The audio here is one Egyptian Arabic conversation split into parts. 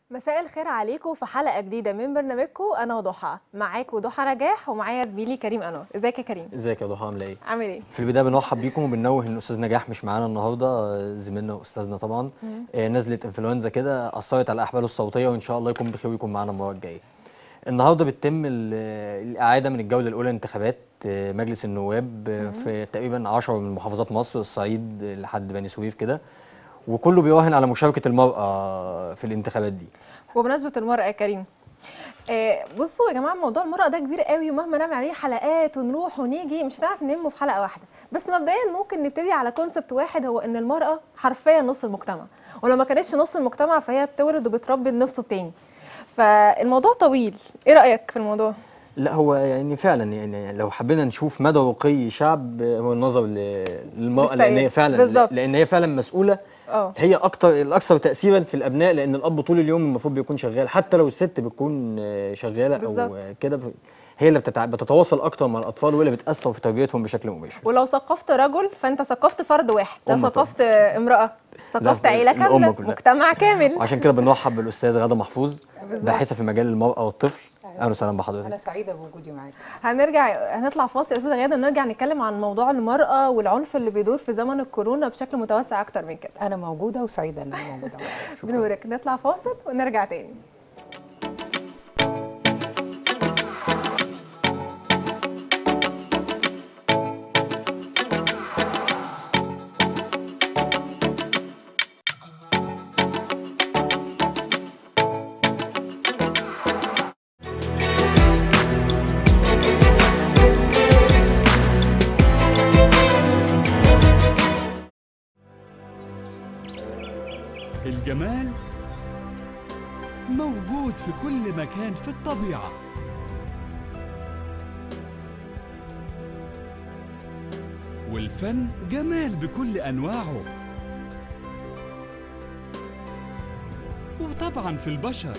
مساء الخير عليكم في حلقة جديدة من برنامجكم أنا وضحى معاكم ضحى نجاح ومعايا زميلي كريم أنور ازيك يا كريم ازيك يا ضحى عامله ايه؟ عامل ايه؟ في البدايه بنرحب بيكم وبننوه ان استاذ نجاح مش معانا النهارده آه، زميلنا واستاذنا طبعا آه، نزله انفلونزا كده اثرت على احواله الصوتيه وان شاء الله يكون بخير ويكون معانا المره الجايه. النهارده بتتم ال- الاعاده من الجوله الاولى لانتخابات آه، مجلس النواب آه، في تقريبا 10 من محافظات مصر الصعيد آه، لحد بني سويف كده وكله بيراهن على مشاركه المراه في الانتخابات دي. وبمناسبة المرأة يا كريم آه، بصوا يا جماعة موضوع المرأة ده كبير قوي ومهما نعمل عليه حلقات ونروح ونيجي مش هنعرف نلمه في حلقة واحدة بس مبدئيا ممكن نبتدي على كونسبت واحد هو ان المرأة حرفيا نص المجتمع ولو ما كانتش نص المجتمع فهي بتولد وبتربي النص التاني فالموضوع طويل ايه رأيك في الموضوع؟ لا هو يعني فعلا يعني لو حبينا نشوف مدى رقي شعب هو النظر ل- للمرأة لأن هي فعلا بالظبط. لأن هي فعلا مسؤولة اه هي أكتر الأكثر تأثيرا في الأبناء لأن الأب طول اليوم المفروض بيكون شغال حتى لو الست بتكون آه، شغالة أو بالظبط. آه، كده ب- هي اللي بتتع... بتتواصل أكتر مع الأطفال وهي اللي بتأثر في تربيتهم بشكل مباشر ولو ثقفت رجل فانت ثقفت فرد واحد لو أمة ثقفت امرأة ثقفت لا، عيلة الأمة كاملة كلها. مجتمع كامل وعشان كده بنرحب بالأستاذ غادة محفوظ بالظبط. باحثة في مجال المرأة والطفل أهلا وسهلا بحضرتك أنا سعيدة بوجودي معاك هنرجع هنطلع فاصل يا استاذه غاده ونرجع نتكلم عن موضوع المراه والعنف اللي بيدور في زمن الكورونا بشكل متوسع اكتر من كده أنا موجودة وسعيدة إن أنا موجودة معاك بنورك نطلع فاصل ونرجع تاني الجمال موجود في كل مكان في الطبيعة والفن جمال بكل أنواعه وطبعا في البشر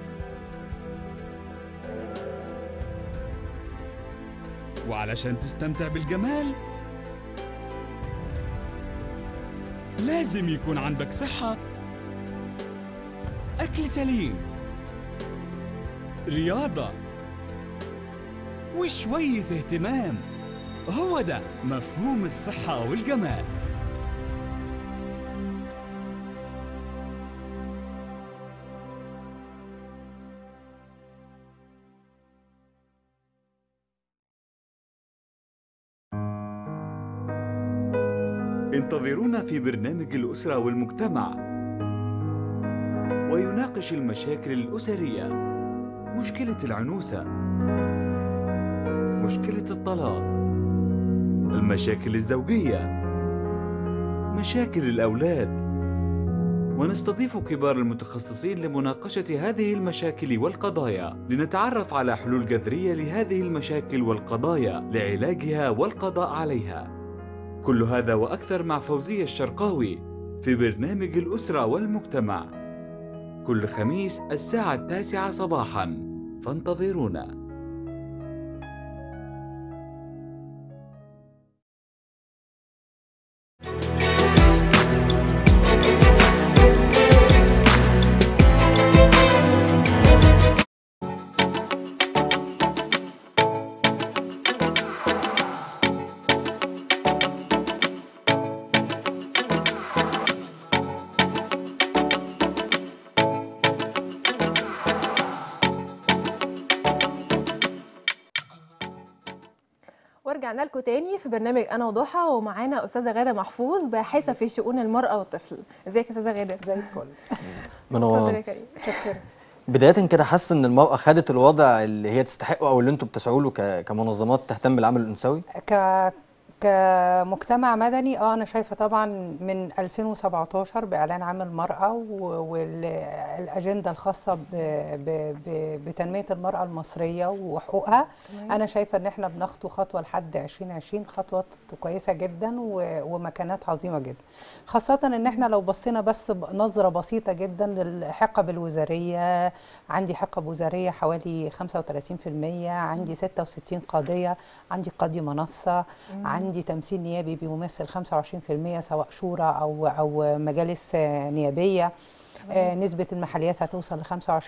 وعلشان تستمتع بالجمال لازم يكون عندك صحة أكل سليم رياضة وشوية اهتمام هو ده مفهوم الصحة والجمال انتظرونا في برنامج الأسرة والمجتمع ويناقش المشاكل الأسرية مشكلة العنوسة مشكلة الطلاق المشاكل الزوجية مشاكل الأولاد ونستضيف كبار المتخصصين لمناقشة هذه المشاكل والقضايا لنتعرف على حلول جذرية لهذه المشاكل والقضايا لعلاجها والقضاء عليها كل هذا وأكثر مع فوزية الشرقاوي في برنامج الأسرة والمجتمع كل خميس الساعة التاسعة صباحا فانتظرونا ورجعنا لكم تاني في برنامج انا وضحى ومعانا استاذه غاده محفوظ باحثه في شؤون المراه والطفل ازيك يا استاذه غاده زي الفل من اتفضل هو يا كريم شكرا بداية كده حاسس إن المرأة خدت الوضع اللي هي تستحقه أو اللي أنتوا بتسعوا له ك- كمنظمات تهتم بالعمل الأنثوي؟ ك كمجتمع مدني اه انا شايفه طبعا من 2017 باعلان عام المراه والاجنده الخاصه ب ب ب بتنميه المراه المصريه وحقوقها انا شايفه ان احنا بنخطو خطوه لحد 2020 خطوه كويسه جدا و- ومكانات عظيمه جدا خاصه ان احنا لو بصينا بس بنظره بسيطه جدا للحقب الوزاريه عندي حقب وزاريه حوالي 35% عندي 66 قاضيه عندي قاضي منصه عندي تمثيل نيابي بيمثل 25% سواء شورى او او مجالس آه، نيابيه آه نسبة المحليات هتوصل ل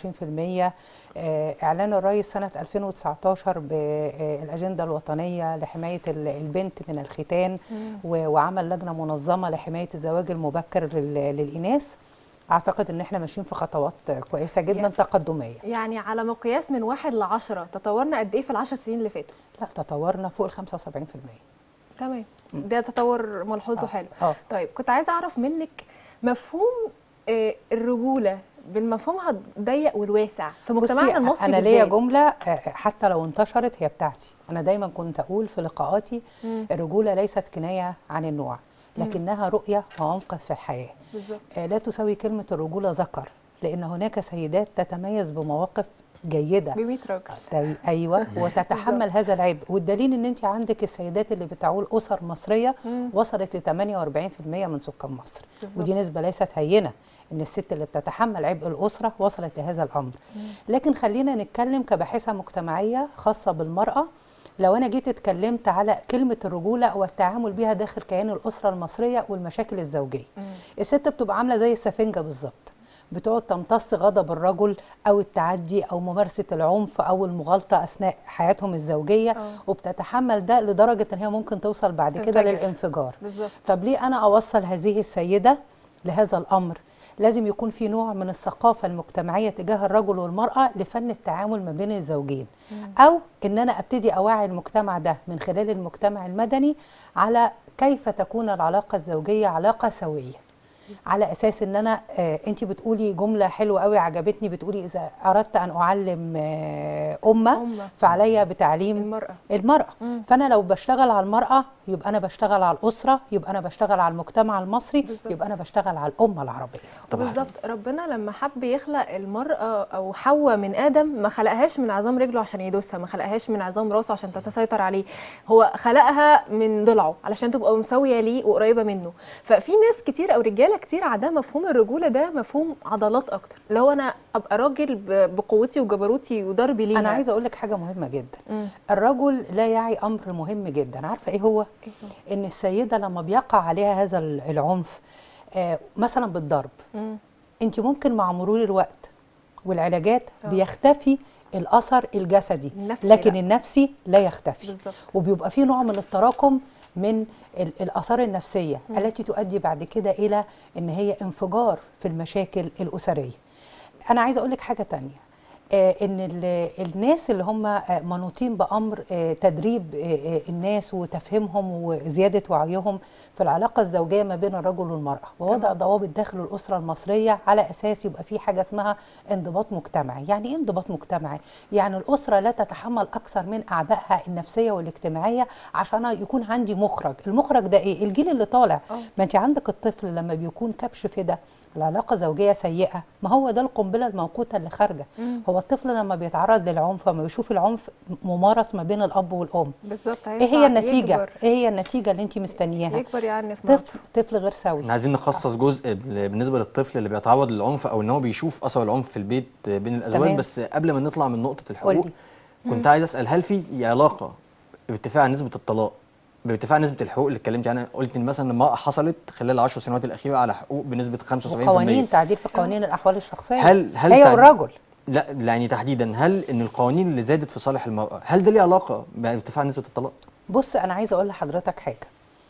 25% آه إعلان الرئيس سنة 2019 بالأجندة الوطنية لحماية ال- البنت من الختان و- وعمل لجنة منظمة لحماية الزواج المبكر لل- للإناث أعتقد إن إحنا ماشيين في خطوات كويسة جدا يعني- تقدمية يعني على مقياس من واحد لعشرة تطورنا قد ايه في العشر سنين اللي فاتوا لا تطورنا فوق ال 75% تمام ده تطور ملحوظ آه. وحلو اه طيب كنت عايزه اعرف منك مفهوم آه، الرجوله بالمفهومها الضيق والواسع في مجتمعنا بصي المصري انا ليا بالذات. جمله آه، حتى لو انتشرت هي بتاعتي انا دايما كنت اقول في لقاءاتي مم. الرجوله ليست كنايه عن النوع لكنها رؤيه وعمق في الحياه بالظبط آه، لا تساوي كلمه الرجوله ذكر لان هناك سيدات تتميز بمواقف جيده ب 100 راجل طيب، ايوه وتتحمل هذا العبء والدليل ان انت عندك السيدات اللي بتعول اسر مصريه مم. وصلت ل 48% من سكان مصر بالظبط. ودي نسبه ليست هينه ان الست اللي بتتحمل عبء الاسره وصلت لهذا الامر لكن خلينا نتكلم كباحثه مجتمعيه خاصه بالمراه لو انا جيت اتكلمت على كلمه الرجوله والتعامل بيها داخل كيان الاسره المصريه والمشاكل الزوجيه الست بتبقى عامله زي السفنجه بالظبط بتقعد تمتص غضب الرجل او التعدي او ممارسه العنف او المغالطه اثناء حياتهم الزوجيه آه. وبتتحمل ده لدرجه ان هي ممكن توصل بعد كده تنفجر. للانفجار بالظبط طب ليه انا اوصل هذه السيده لهذا الامر لازم يكون في نوع من الثقافه المجتمعيه تجاه الرجل والمراه لفن التعامل ما بين الزوجين او ان انا ابتدي اوعي المجتمع ده من خلال المجتمع المدني على كيف تكون العلاقه الزوجيه علاقه سويه على اساس ان انا آه انت بتقولي جمله حلوه قوي عجبتني بتقولي اذا اردت ان اعلم آه امه أمة. فعليا بتعليم المرأة المرأة مم. فأنا لو بشتغل على المرأة يبقى أنا بشتغل على الأسرة يبقى أنا بشتغل على المجتمع المصري بالظبط. يبقى أنا بشتغل على الأمة العربية طبعا. بالظبط ربنا لما حب يخلق المرأة أو حواء من آدم ما خلقهاش من عظام رجله عشان يدوسها ما خلقهاش من عظام راسه عشان تتسيطر عليه هو خلقها من ضلعه علشان تبقى مساوية ليه وقريبة منه ففي ناس كتير أو رجالة كتير عندها مفهوم الرجولة ده مفهوم عضلات أكتر اللي هو أنا أبقى راجل ب- بقوتي وجبروتي وضربي ليها أنا عايزة أقول لك حاجة مهمة جدا مم. الرجل لا يعي أمر مهم جدا عارفة إيه هو؟ إيه هو؟ إن السيدة لما بيقع عليها هذا ال- العنف آه مثلا بالضرب مم. أنت ممكن مع مرور الوقت والعلاجات آه. بيختفي الأثر الجسدي النفسي لكن لا. النفسي لا يختفي بالظبط وبيبقى في نوع من التراكم من ال- الاثار النفسيه التي تؤدي بعد كده الى ان هي انفجار في المشاكل الاسريه انا عايزه اقول لك حاجه تانية آه ان ال- الناس اللي هم آه، منوطين بامر آه، تدريب آه، آه، الناس وتفهيمهم وزياده وعيهم في العلاقه الزوجيه ما بين الرجل والمراه ووضع ضوابط داخل الاسره المصريه على اساس يبقى في حاجه اسمها انضباط مجتمعي يعني ايه انضباط مجتمعي يعني الاسره لا تتحمل اكثر من اعبائها النفسيه والاجتماعيه عشان يكون عندي مخرج المخرج ده ايه الجيل اللي طالع آه. ما انت عندك الطفل لما بيكون كبش فدا العلاقه زوجيه سيئه ما هو ده القنبله الموقوته اللي خارجه مم. هو الطفل لما بيتعرض للعنف لما بيشوف العنف ممارس ما بين الاب والام بالظبط ايه هي هيطلع النتيجه يكبر ايه هي النتيجه اللي انت مستنياها يكبر يعني في موقف طفل طفل غير سوي احنا عايزين نخصص جزء بال- بالنسبه للطفل اللي بيتعرض للعنف او ان هو بيشوف اثر العنف في البيت بين الازواج تمام. بس قبل ما نطلع من نقطه الحقوق قولي. كنت عايز اسال هل في علاقه بارتفاع نسبه الطلاق بارتفاع نسبه الحقوق اللي اتكلمت عنها قلت ان مثلا المراه حصلت خلال العشر سنوات الاخيره على حقوق بنسبه 75% وقوانين تعديل في قوانين الاحوال الشخصيه هل هل هي تعد- والرجل لا يعني تحديدا هل ان القوانين اللي زادت في صالح المراه هل ده ليه علاقه بارتفاع نسبه الطلاق؟ بص انا عايزه اقول لحضرتك حاجه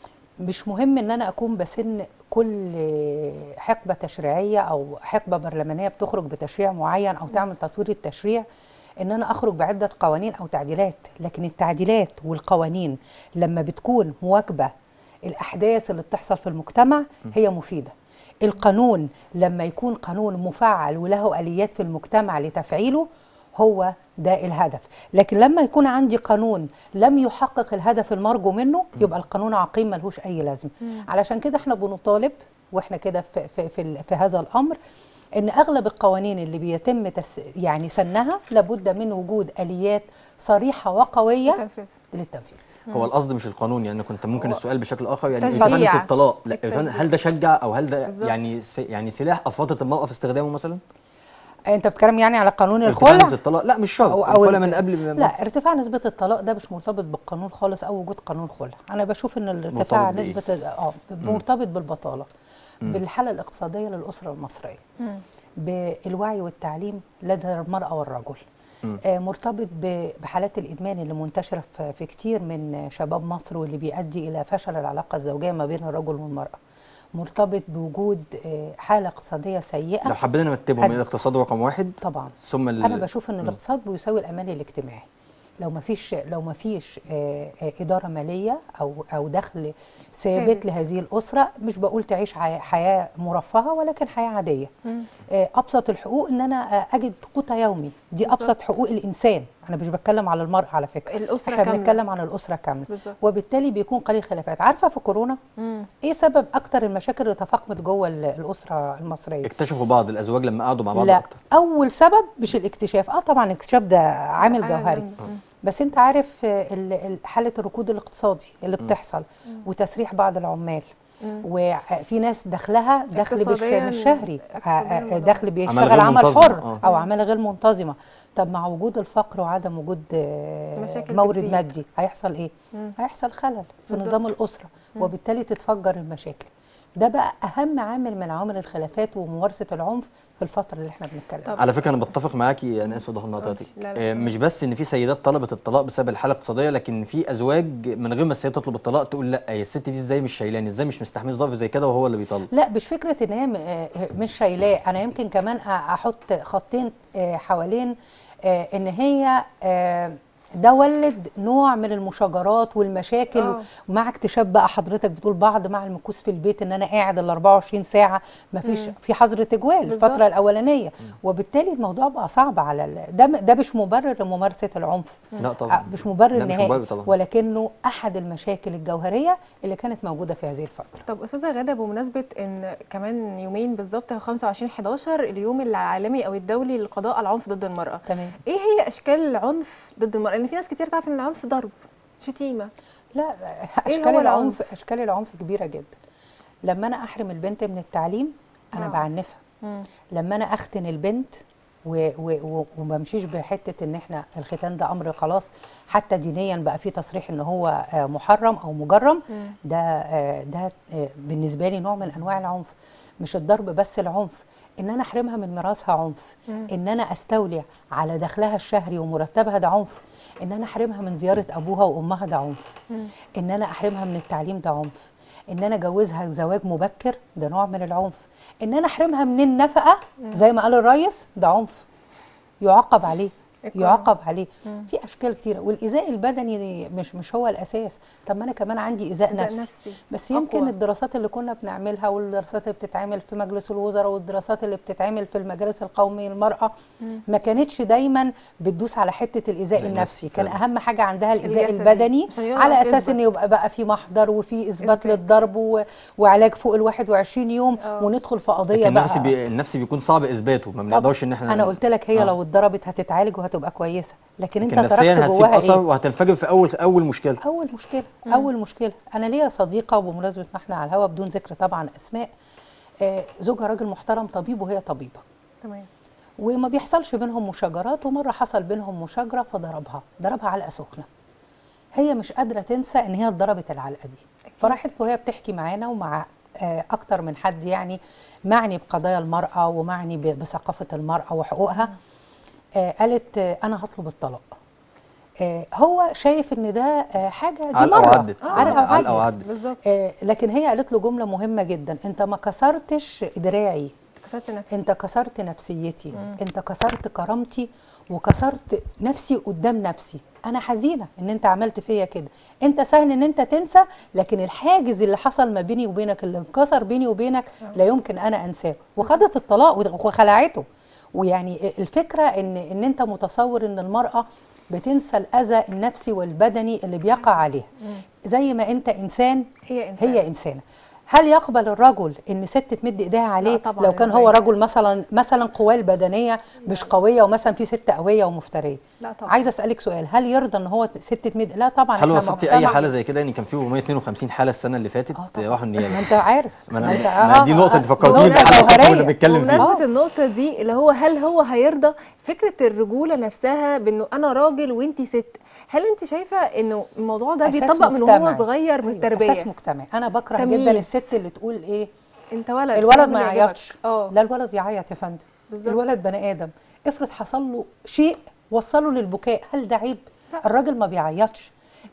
مش مهم ان انا اكون بسن كل حقبه تشريعيه او حقبه برلمانيه بتخرج بتشريع معين او تعمل تطوير التشريع ان انا اخرج بعده قوانين او تعديلات لكن التعديلات والقوانين لما بتكون مواكبه الاحداث اللي بتحصل في المجتمع هي مفيده القانون لما يكون قانون مفعل وله اليات في المجتمع لتفعيله هو ده الهدف لكن لما يكون عندي قانون لم يحقق الهدف المرجو منه يبقى القانون عقيم ملهوش اي لازمه علشان كده احنا بنطالب واحنا كده في, في, في, ال- في هذا الامر ان اغلب القوانين اللي بيتم تس يعني سنها لابد من وجود اليات صريحه وقويه تنفيذ للتنفيذ هو القصد مش القانون يعني كنت ممكن هو السؤال بشكل اخر يعني تشجيع. ارتفاع الطلاق لا التشجيع. ارتفاع- هل ده شجع او هل ده بالظبط. يعني س- يعني سلاح افرطت المراه في استخدامه مثلا؟ انت بتتكلم يعني على قانون ارتفاع الخلع نسبه الطلاق لا مش شرط أو- أو الخلع ال- من قبل ما- لا ارتفاع نسبة الطلاق ده مش مرتبط بالقانون خالص أو وجود قانون خلع، أنا بشوف إن الارتفاع مرتبط بإيه؟ نسبة اه مرتبط بالبطالة. بالحاله الاقتصاديه للاسره المصريه بالوعي والتعليم لدى المراه والرجل مم. آه، مرتبط ب- بحالات الادمان اللي منتشره في في كتير من شباب مصر واللي بيؤدي الى فشل العلاقه الزوجيه ما بين الرجل والمراه مرتبط بوجود آه، حاله اقتصاديه سيئه لو حبينا نرتبهم حد- الاقتصاد رقم واحد طبعا ثم ال... انا بشوف ان مم. الاقتصاد بيساوي الامان الاجتماعي لو ما فيش لو ما فيش آه، آه، اداره ماليه او او دخل ثابت ثابت. لهذه الاسره مش بقول تعيش حي- حياه مرفهه ولكن حياه عاديه آه، ابسط الحقوق ان انا آه، اجد قوت يومي دي بالظبط. ابسط حقوق الانسان انا مش بتكلم على المراه على فكره الأسرة احنا كاملة. بنتكلم عن الاسره كامله بالظبط. وبالتالي بيكون قليل خلافات عارفه في كورونا مم. ايه سبب اكتر المشاكل اللي تفاقمت جوه ال- الاسره المصريه اكتشفوا بعض الازواج لما قعدوا مع بعض لا اكتر اول سبب مش الاكتشاف اه طبعا الاكتشاف ده عامل حاجة جوهري جامدة. مم. بس انت عارف آه، ال- ال- حاله الركود الاقتصادي اللي بتحصل وتسريح بعض العمال وفي ناس دخلها دخل مش اقتصادياً- مش شهري آه، اقتصادياً آه، الموضوع دخل عمل بيشتغل غير عمل منتظم، حر آه. او عماله غير منتظمه طب مع وجود الفقر وعدم وجود آه، مشاكل مورد بتزيد. مادي هيحصل ايه هيحصل خلل في بالظبط. نظام الاسره وبالتالي تتفجر المشاكل ده بقى اهم عامل من عوامل الخلافات وممارسه العنف في الفتره اللي احنا بنتكلم طب على فكره انا بتفق معاكي انا اسف ضهر نقطتك لا، لا. آه، مش بس ان في سيدات طلبت الطلاق بسبب الحاله الاقتصاديه لكن في ازواج من غير ما السيده تطلب الطلاق تقول لا هي الست دي ازاي مش شايلاني ازاي مش مستحمل ظرف زي كده وهو اللي بيطلق لا مش فكره ان هي م- آه، مش شايلاه انا يمكن كمان أ- احط خطين آه، حوالين آه، ان هي آه، ده ولد نوع من المشاجرات والمشاكل آه. مع اكتشاف بقى حضرتك بتقول بعض مع المكوس في البيت ان انا قاعد ال 24 ساعه ما فيش في حظر تجوال بالظبط. الفتره الاولانيه وبالتالي الموضوع بقى صعب على ال- ده م- ده مش مبرر لممارسه العنف لا آه، طبعا مش مبرر لا، مش نهائي مبرر طبعا. ولكنه احد المشاكل الجوهريه اللي كانت موجوده في هذه الفتره طب استاذه غاده بمناسبه ان كمان يومين بالظبط 25 11 اليوم العالمي او الدولي للقضاء على العنف ضد المراه تمام ايه هي اشكال العنف ضد المراه لان في ناس كتير تعرف ان العنف ضرب شتيمه لا إيه اشكال هو العنف اشكال العنف كبيره جدا لما انا احرم البنت من التعليم انا آه. بعنفها مم. لما انا اختن البنت و- و- و- وما امشيش بحته ان احنا الختان ده امر خلاص حتى دينيا بقى فيه تصريح ان هو آه، محرم او مجرم مم. ده آه، ده آه، بالنسبه لي نوع من انواع العنف مش الضرب بس العنف ان انا احرمها من ميراثها عنف مم. ان انا استولي على دخلها الشهري ومرتبها ده عنف ان انا احرمها من زياره ابوها وامها ده عنف مم. ان انا احرمها من التعليم ده عنف ان انا اجوزها زواج مبكر ده نوع من العنف ان انا احرمها من النفقه زي ما قال الريس ده عنف يعاقب عليه إكراه. يعاقب عليه في اشكال كتيره والايذاء البدني دي مش مش هو الاساس طب ما انا كمان عندي ايذاء إيذاء نفسي. نفسي. بس يمكن أقوى. الدراسات اللي كنا بنعملها والدراسات اللي بتتعمل في مجلس الوزراء والدراسات اللي بتتعمل في المجالس القومي للمراه ما كانتش دايما بتدوس على حته الايذاء النفسي النفسي كان فعلا. اهم حاجه عندها الايذاء الجسدي. البدني عشان يقدر على اساس يثبت. ان يبقى بقى في محضر وفي اثبات إثبات. للضرب و... وعلاج فوق ال 21 يوم آه. وندخل في قضيه لكن بقى النفسي بي... النفسي بيكون صعب اثباته ما طب بنقدرش ان احنا انا قلت لك هي آه. لو اتضربت هتتعالج وهتبقى كويسه لكن انت لكن نفسيا تركت هتسيب جواها اثر ايه وهتنفجر في اول اول مشكله اول مشكله اول مشكله انا ليا صديقه وبمناسبه ما احنا على الهوا بدون ذكر طبعا اسماء آه، زوجها راجل محترم طبيب وهي طبيبه تمام وما بيحصلش بينهم مشاجرات ومره حصل بينهم مشاجره فضربها ضربها علقه سخنه هي مش قادره تنسى ان هي اتضربت العلقه دي فراحت وهي بتحكي معانا ومع آه، اكتر من حد يعني معني بقضايا المراه ومعني ب- بثقافه المراه وحقوقها آه، قالت آه، انا هطلب الطلاق آه، هو شايف ان ده آه، حاجه دي علقة مره وعدت. علقه علقة وعدت وعدت. بالظبط آه، لكن هي قالت له جمله مهمه جدا انت ما كسرتش دراعي كسرت نفسي انت كسرت نفسيتي انت كسرت كرامتي وكسرت نفسي قدام نفسي انا حزينه ان انت عملت فيا كده انت سهل ان انت تنسى لكن الحاجز اللي حصل ما بيني وبينك اللي انكسر بيني وبينك لا يمكن انا انساه وخدت الطلاق وخلعته ويعني الفكره ان ان انت متصور ان المراه بتنسى الاذى النفسي والبدني اللي بيقع عليها زي ما انت انسان هي انسان هي انسانه هل يقبل الرجل ان ست تمد ايديها عليه طبعاً، لو كان إزاي؟ هو رجل مثلا مثلا قواه البدنيه مش قويه ومثلا في ست قويه ومفتريه لا طبعا عايزه اسالك سؤال هل يرضى ان هو ست تمد لا طبعا هل إحنا وصلتي اي مجتمع- حاله زي كده يعني كان في 452 حاله السنه اللي فاتت آه طبعاً. راحوا ما النيابه انت عارف ما أنا- انت- ما دي نقطة أنت فكرتيني نقطة بحاجة أصلاً كنا جوهرية. بنتكلم فيها. بمناسبة النقطة دي اللي هو هل هو هيرضى فكرة الرجولة نفسها بانه انا راجل وانتي ست هل انت شايفة انه الموضوع ده أساس بيطبق من وهو مجتمعي. صغير من أيوة، التربية اساس مجتمعي انا بكره تمييز. جدا الست اللي تقول ايه انت ولد الولد اعمل ما اللي يعيطش يعجبك. اه لا الولد يعيط يا فندم بالظبط. الولد بني ادم افرض حصل له شيء وصله للبكاء هل ده عيب لا. الراجل ما بيعيطش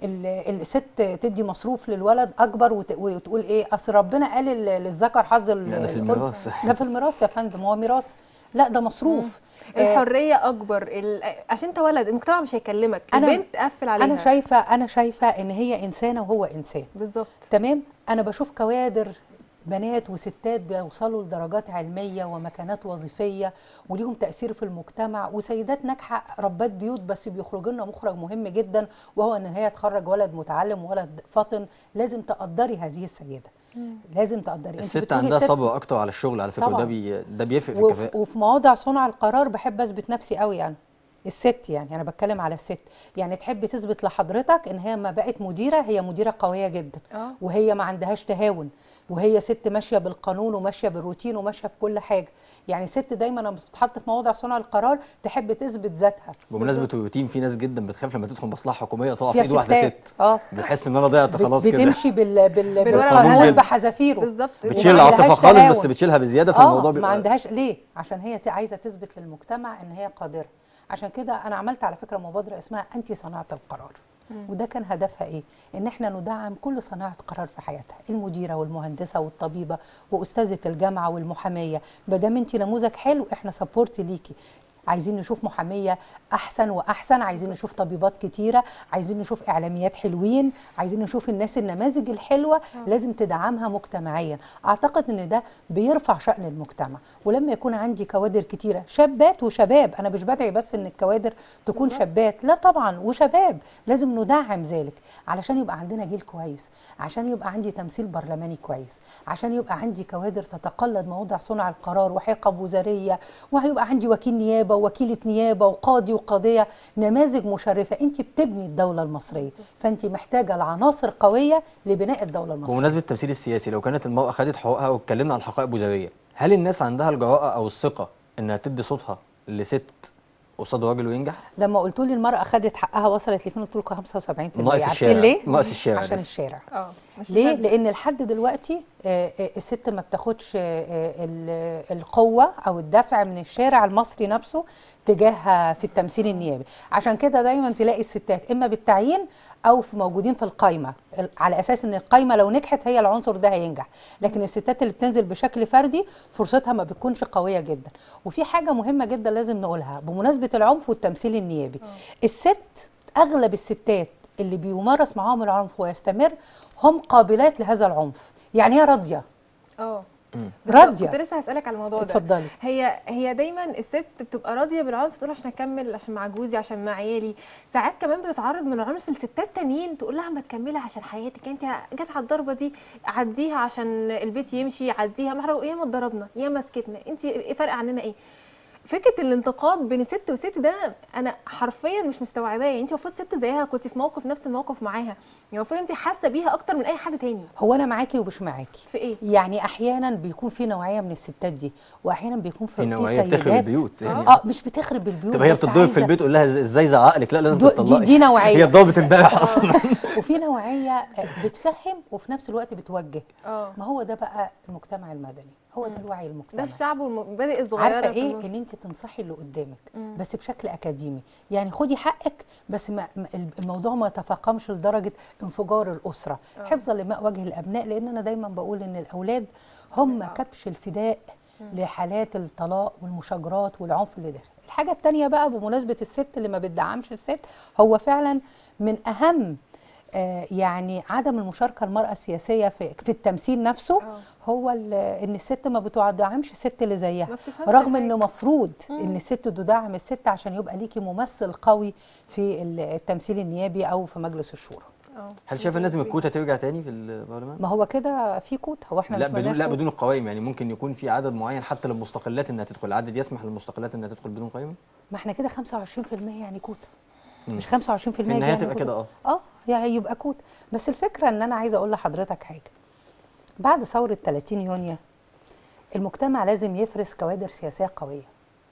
ال- الست تدي مصروف للولد اكبر وت- وتقول ايه اصل ربنا قال ال- للذكر حظ ال- لا، ده في الأنثى. الميراث. ده في الميراث يا فندم هو ميراث لا ده مصروف آه، الحريه اكبر ال... عشان انت ولد المجتمع مش هيكلمك أنا- البنت قفل عليها انا شايفه انا شايفه ان هي انسانه وهو انسان بالظبط تمام انا بشوف كوادر بنات وستات بيوصلوا لدرجات علميه ومكانات وظيفيه وليهم تاثير في المجتمع وسيدات ناجحه ربات بيوت بس بيخرجوا لنا مخرج مهم جدا وهو ان هي تخرج ولد متعلم وولد فاطن لازم تقدري هذه السيده لازم تقدري أنت الست بتقولي عندها ست صبر اكتر على الشغل على فكره طبعاً. وده بي ده بيفرق في وف- الكفاءه وفي مواضع صنع القرار بحب اثبت نفسي قوي يعني الست يعني انا بتكلم على الست يعني تحب تثبت لحضرتك ان هي ما بقت مديره هي مديره قويه جدا اه وهي ما عندهاش تهاون وهي ست ماشيه بالقانون وماشيه بالروتين وماشيه بكل حاجه يعني ست دايما لما بتتحط في مواضع صنع القرار تحب تثبت ذاتها بمناسبه الروتين في ناس جدا بتخاف لما تدخل مصلحه حكوميه تقف فيها ايد واحده ستات. ست اه بتحس ان انا ضيعت بت- خلاص كده بتمشي بال بال بالورقة بالقانون والقلم. بحذافيره بالظبط بتشيل وما العاطفه عندهاش خالص تهاون. بس بتشيلها بزياده اه فالموضوع ما بيبقى عندهاش ليه عشان هي ت- عايزه تثبت للمجتمع ان هي قادره عشان كده انا عملت على فكره مبادره اسمها انت صناعه القرار وده كان هدفها ايه ان احنا ندعم كل صناعه قرار في حياتها المديره والمهندسه والطبيبه واستاذه الجامعه والمحاميه ما دام انت نموذج حلو احنا سبورت ليكي عايزين نشوف محاميه احسن واحسن عايزين نشوف طبيبات كتيره عايزين نشوف اعلاميات حلوين عايزين نشوف الناس النماذج الحلوه لازم تدعمها مجتمعيا اعتقد ان ده بيرفع شان المجتمع ولما يكون عندي كوادر كتيره شابات وشباب انا مش بدعي بس ان الكوادر تكون شابات لا طبعا وشباب لازم ندعم ذلك علشان يبقى عندنا جيل كويس عشان يبقى عندي تمثيل برلماني كويس عشان يبقى عندي كوادر تتقلد مواضع صنع القرار وحقب وزاريه وهيبقى عندي وكيل نيابه ووكيله نيابه وقاضي وقاضيه نماذج مشرفه انت بتبني الدوله المصريه فانت محتاجه لعناصر قويه لبناء الدوله المصريه بمناسبه التمثيل السياسي لو كانت المراه خدت حقوقها واتكلمنا عن الحقائق الوزاريه هل الناس عندها الجراءه او الثقه انها تدي صوتها لست قصاد راجل وينجح لما قلتوا لي المراه خدت حقها وصلت لفين قلت لكم 75% ناقص عارفين الشارع. ليه ناقص الشارع عشان بس. الشارع اه مش ليه؟ مصدق. لأن لحد دلوقتي آه، آه، الست ما بتاخدش آه، آه، ال- القوة أو الدفع من الشارع المصري نفسه تجاه في التمثيل النيابي، عشان كده دايما تلاقي الستات إما بالتعيين أو في موجودين في القايمة، ال- على أساس إن القايمة لو نجحت هي العنصر ده هينجح، لكن الستات اللي بتنزل بشكل فردي فرصتها ما بتكونش قوية جدا، وفي حاجة مهمة جدا لازم نقولها بمناسبة العنف والتمثيل النيابي، الست أغلب الستات اللي بيمارس معاهم العنف ويستمر هم قابلات لهذا العنف يعني هي راضيه اه مم. بس راضية. كنت لسه هسألك على الموضوع ده اتفضلي هي هي دايما الست بتبقى راضيه بالعنف تقول عشان اكمل عشان مع جوزي عشان مع عيالي ساعات كمان بتتعرض من العنف لستات تانيين تقول لها ما تكملي عشان حياتك انت جت على الضربه دي عديها عشان البيت يمشي عديها ما احنا ياما اتضربنا ياما سكتنا انت ايه فرق عننا ايه فكره الانتقاد بين الست والست ده انا حرفيا مش مستوعباه يعني انت المفروض ست زيها كنت في موقف نفس الموقف معاها يعني المفروض انت حاسه بيها اكتر من اي حد تاني هو انا معاكي ومش معاكي في ايه يعني احيانا بيكون في نوعيه من الستات دي واحيانا بيكون في في في نوعيه بتخرب سيدات البيوت يعني اه مش بتخرب البيوت طب هي بس بتتضرب في عايزة- البيت تقول لها إز- ازاي زعق لك لا لازم دو- دي, تطلقي دي نوعيه هي اتضربت امبارح اصلا وفي نوعيه آه، بتفهم وفي نفس الوقت بتوجه اه ما هو ده بقى المجتمع المدني هو ده الوعي ده المجتمعي الشعب والمبادئ الصغيره عارفه في ايه النص. ان انت تنصحي اللي قدامك مم. بس بشكل اكاديمي يعني خدي حقك بس ما ما- الموضوع ما يتفاقمش لدرجه انفجار الاسره آه. حفظا لماء وجه الابناء لان انا دايما بقول ان الاولاد هم آه. كبش الفداء لحالات الطلاق والمشاجرات والعنف اللي داخل الحاجه التانية بقى بمناسبه الست اللي ما بتدعمش الست هو فعلا من اهم آه، يعني عدم المشاركه المراه السياسيه في في التمثيل نفسه آه. هو ال- ان الست ما بتدعمش الست اللي زيها ما بتفهمش رغم حاجة. انه مفروض مم. ان الست تدعم الست عشان يبقى ليكي ممثل قوي في ال- التمثيل النيابي او في مجلس الشورى اه هل شايفه لازم الكوتا ترجع تاني في البرلمان ما هو كده في كوت هو احنا لا مش بدون ملناش لا كوت؟ بدون القوائم يعني ممكن يكون في عدد معين حتى للمستقلات انها تدخل العدد يسمح للمستقلات انها تدخل بدون قائمه ما احنا كده 25% يعني كوتا مم. مش 25% في دي النهايه يعني تبقى كوتا. كده اه اه يعني يبقى كوت بس الفكره ان انا عايزه اقول لحضرتك حاجه بعد ثوره 30 يونيو المجتمع لازم يفرز كوادر سياسيه قويه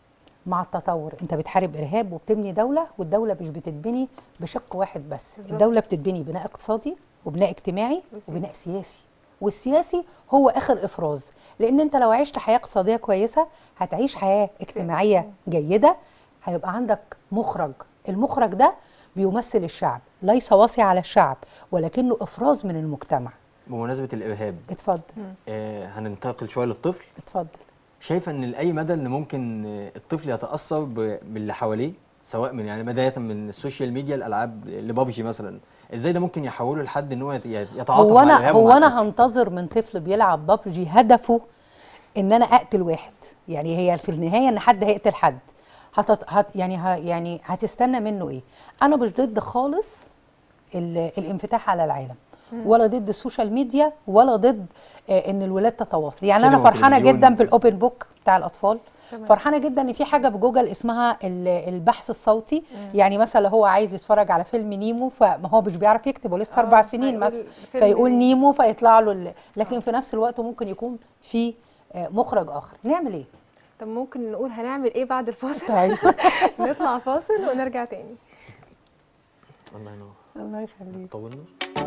مع التطور انت بتحارب ارهاب وبتبني دوله والدوله مش بتتبني بشق واحد بس بالظبط. الدوله بتتبني بناء اقتصادي وبناء اجتماعي وسياسي. وبناء سياسي والسياسي هو اخر افراز لان انت لو عشت حياه اقتصاديه كويسه هتعيش حياه اجتماعيه جيده هيبقى عندك مخرج المخرج ده بيمثل الشعب ليس واصي على الشعب ولكنه افراز من المجتمع بمناسبه الارهاب اتفضل آه هننتقل شويه للطفل اتفضل شايفه ان لاي مدى ان ممكن آه، الطفل يتاثر ب- باللي حواليه سواء من يعني بدايه من السوشيال ميديا الالعاب لبابجي مثلا ازاي ده ممكن يحوله لحد ان هو يت- يتعاطف هو مع انا الإرهاب هو ومع انا القتل؟ هنتظر من طفل بيلعب بابجي هدفه ان انا اقتل واحد يعني هي في النهايه ان حد هيقتل حد هتت هت يعني ه يعني هتستنى منه ايه انا مش ضد خالص ال- الانفتاح على العالم ولا ضد السوشيال ميديا ولا ضد آه، ان الولاد تتواصل يعني انا سينما فرحانه وتلفزيون. جدا بالاوبن بوك بتاع الاطفال تمام. فرحانه جدا ان في حاجه بجوجل اسمها ال- البحث الصوتي يعني مثلا لو هو عايز يتفرج على فيلم نيمو فما هو مش بيعرف يكتب هو لسه آه، اربع سنين فيقول مثلا فيلم فيقول نيمو. نيمو فيطلع له ال- لكن في نفس الوقت ممكن يكون في آه، مخرج اخر نعمل ايه طب ممكن نقول هنعمل ايه بعد الفاصل طيب نطلع فاصل ونرجع تاني الله ينور الله يخليك طولنا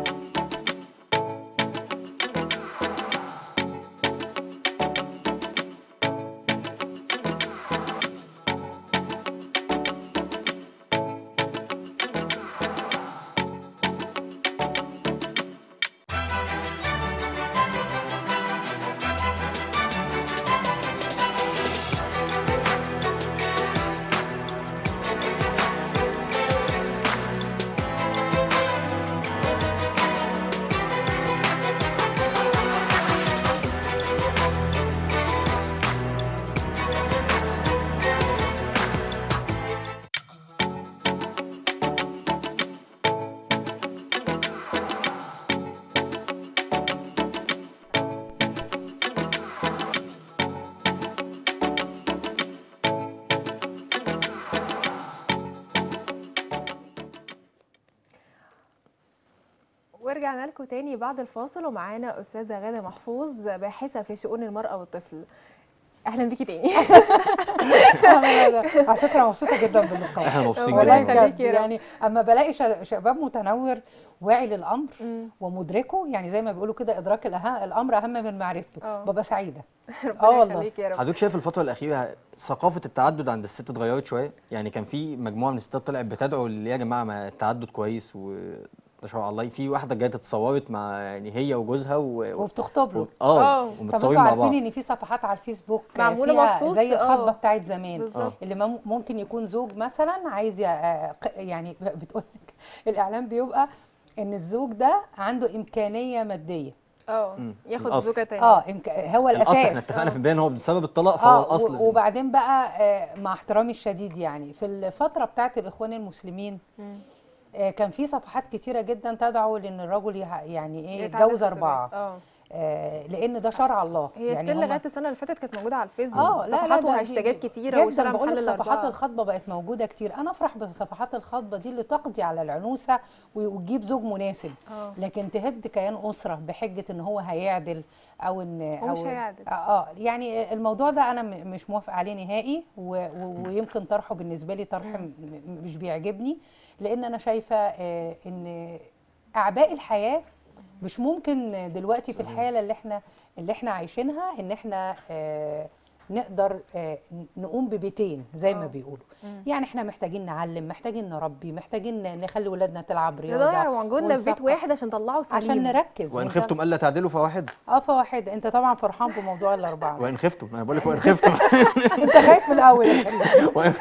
ورجعنا لكم تاني بعد الفاصل ومعانا استاذه غاده محفوظ باحثه في شؤون المراه والطفل اهلا بيكي تاني على فكره مبسوطه جدا باللقاء احنا مبسوطين والله والله جدا يخليك بجد يا رب. يعني اما بلاقي شا- شباب متنور واعي للامر مم. ومدركه يعني زي ما بيقولوا كده ادراك الأه- الامر اهم من معرفته آه. ببقى سعيده ربنا والله. يخليك يا رب حضرتك شايف الفترة الأخيرة ثقافة التعدد عند الست اتغيرت شوية؟ يعني كان في مجموعة من الستات طلعت بتدعو اللي يا جماعة ما التعدد كويس و ما شاء الله في واحدة جت اتصورت مع يعني هي وجوزها و... وبتخطب له و... اه آه. طب ومتصورين انتوا مع بعض عارفين ان في صفحات على الفيسبوك معمولة فيها مخصوص؟ زي الخطبه آه. بتاعت زمان بالظبط. اللي مم- ممكن يكون زوج مثلا عايز ي- آه، ق- يعني بتقول لك الاعلان بيبقى ان الزوج ده عنده امكانيه ماديه اه مم. ياخد الأصل. زوجه تاني اه إمك... هو الأصل احنا الاساس اتفقنا في البداية إن هو بسبب الطلاق فهو اه الأصل و- وبعدين بقى آه، مع احترامي الشديد يعني في الفتره بتاعت الاخوان المسلمين مم. آه، كان في صفحات كتيره جدا تدعو لان الرجل يه- يعني ايه يتعدد يتجوز زوجات. اربعه اه آه، لان ده شرع الله هي يعني ستيل هما- لغايه السنه اللي فاتت كانت موجوده على الفيسبوك اه لا لا صفحات ده وهاشتاجات دي- كتيره جدا وشارع بقول لك محل صفحات الاربعه الخطبه بقت موجوده كتير انا افرح بصفحات الخطبه دي اللي تقضي على العنوسه و- وتجيب زوج مناسب اه لكن تهد كيان اسره بحجه ان هو هيعدل او ان هو مش او هيعدل. اه آه، يعني الموضوع ده انا م- مش موافقه عليه نهائي و- و- ويمكن طرحه بالنسبه لي طرح م- م- مش بيعجبني لان انا شايفه آه، ان اعباء الحياه مش ممكن دلوقتي في الحاله اللي احنا اللي احنا عايشينها ان احنا آه، نقدر آه، نقوم ببيتين زي ما آه. بيقولوا مم. يعني احنا محتاجين نعلم محتاجين نربي محتاجين نخلي ولادنا تلعب رياضه نضيع وجودنا في بيت ونثقف. واحد عشان نطلعه سليم عشان نركز وإن وإنت- خفتم ألا تعدلوا فواحد اه فواحد انت طبعا فرحان بموضوع الاربعه وإن خفتم أنا بقول لك وإن خفتم انت خايف من الاول يا خليل. وإن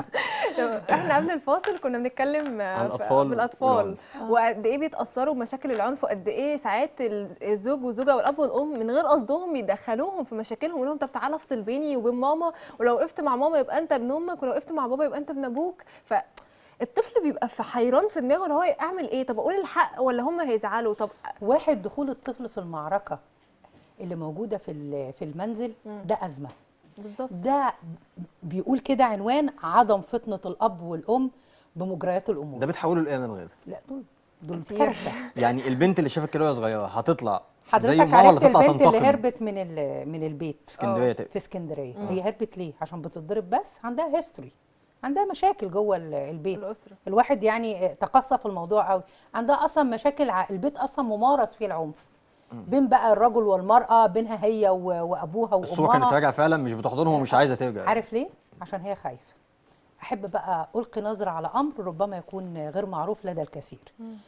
طب احنا قبل الفاصل كنا بنتكلم آه، عن في- الأطفال بالاطفال والعنف. وقد ايه بيتاثروا بمشاكل العنف وقد ايه ساعات ال- الزوج والزوجه والاب والام من غير قصدهم بيدخلوهم في مشاكلهم يقول لهم طب تعالى افصل بيني وبين ماما ولو وقفت مع ماما يبقى انت ابن امك ولو وقفت مع بابا يبقى انت ابن ابوك ف الطفل بيبقى في حيران في دماغه اللي هو اعمل ايه طب اقول الحق ولا هم هيزعلوا طب واحد دخول الطفل في المعركه اللي موجوده في ال- في المنزل مم. ده ازمه بالظبط ده بيقول كده عنوان عدم فطنه الاب والام بمجريات الامور ده بتحوله لإيه أنا الغير لا دول دول كتير. كارثه يعني البنت اللي شافت كده وهي صغيرة هتطلع زي حضرتك ماما ولا عرفت تطلع البنت اللي تنتقم هربت من ال- من البيت في اسكندرية تقريبا. في اسكندريه مم. هي هربت ليه عشان بتتضرب بس عندها هيستوري عندها مشاكل جوه ال- البيت الاسره الواحد يعني تقصى في الموضوع قوي عندها اصلا مشاكل ع- البيت اصلا ممارس فيه العنف بين بقى الرجل والمراه بينها هي و- وابوها الصوره كانت وامها راجعه فعلا مش بتحضنهم ومش عايزه ترجع عارف ليه عشان هي خايفه احب بقى القي نظره على امر ربما يكون غير معروف لدى الكثير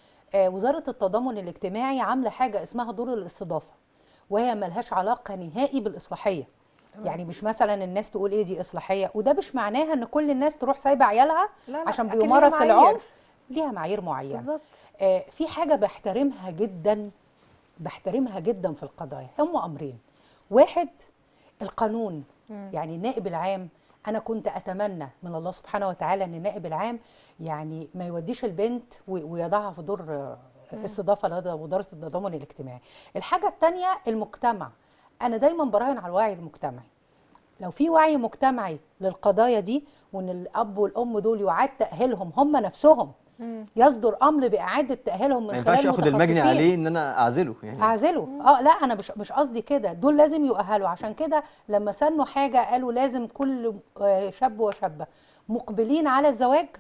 آه وزاره التضامن الاجتماعي عامله حاجه اسمها دور الاستضافه وهي ملهاش علاقه نهائي بالاصلاحيه يعني مش مثلا الناس تقول ايه دي اصلاحيه وده مش معناها ان كل الناس تروح سايبه عيالها لا لا عشان أكيد ليها بيمارس معايير. العنف ليها معايير معينه بالظبط آه، في حاجة بحترمها جدا بحترمها جدا في القضايا هم أمرين واحد القانون يعني النائب العام أنا كنت أتمنى من الله سبحانه وتعالى أن النائب العام يعني ما يوديش البنت و- ويضعها في دور آه، استضافة لدى وزارة التضامن الاجتماعي الحاجة التانية المجتمع أنا دايما براهن على الوعي المجتمعي لو في وعي مجتمعي للقضايا دي وان الاب والام دول يعاد تاهيلهم هم نفسهم يصدر امر باعاده تاهيلهم ما من ينفعش خلال اخد المجني متخصصين. عليه ان انا اعزله يعني اعزله اه لا انا مش مش قصدي كده دول لازم يؤهلوا عشان كده لما سنوا حاجه قالوا لازم كل آه، شاب وشابه مقبلين على الزواج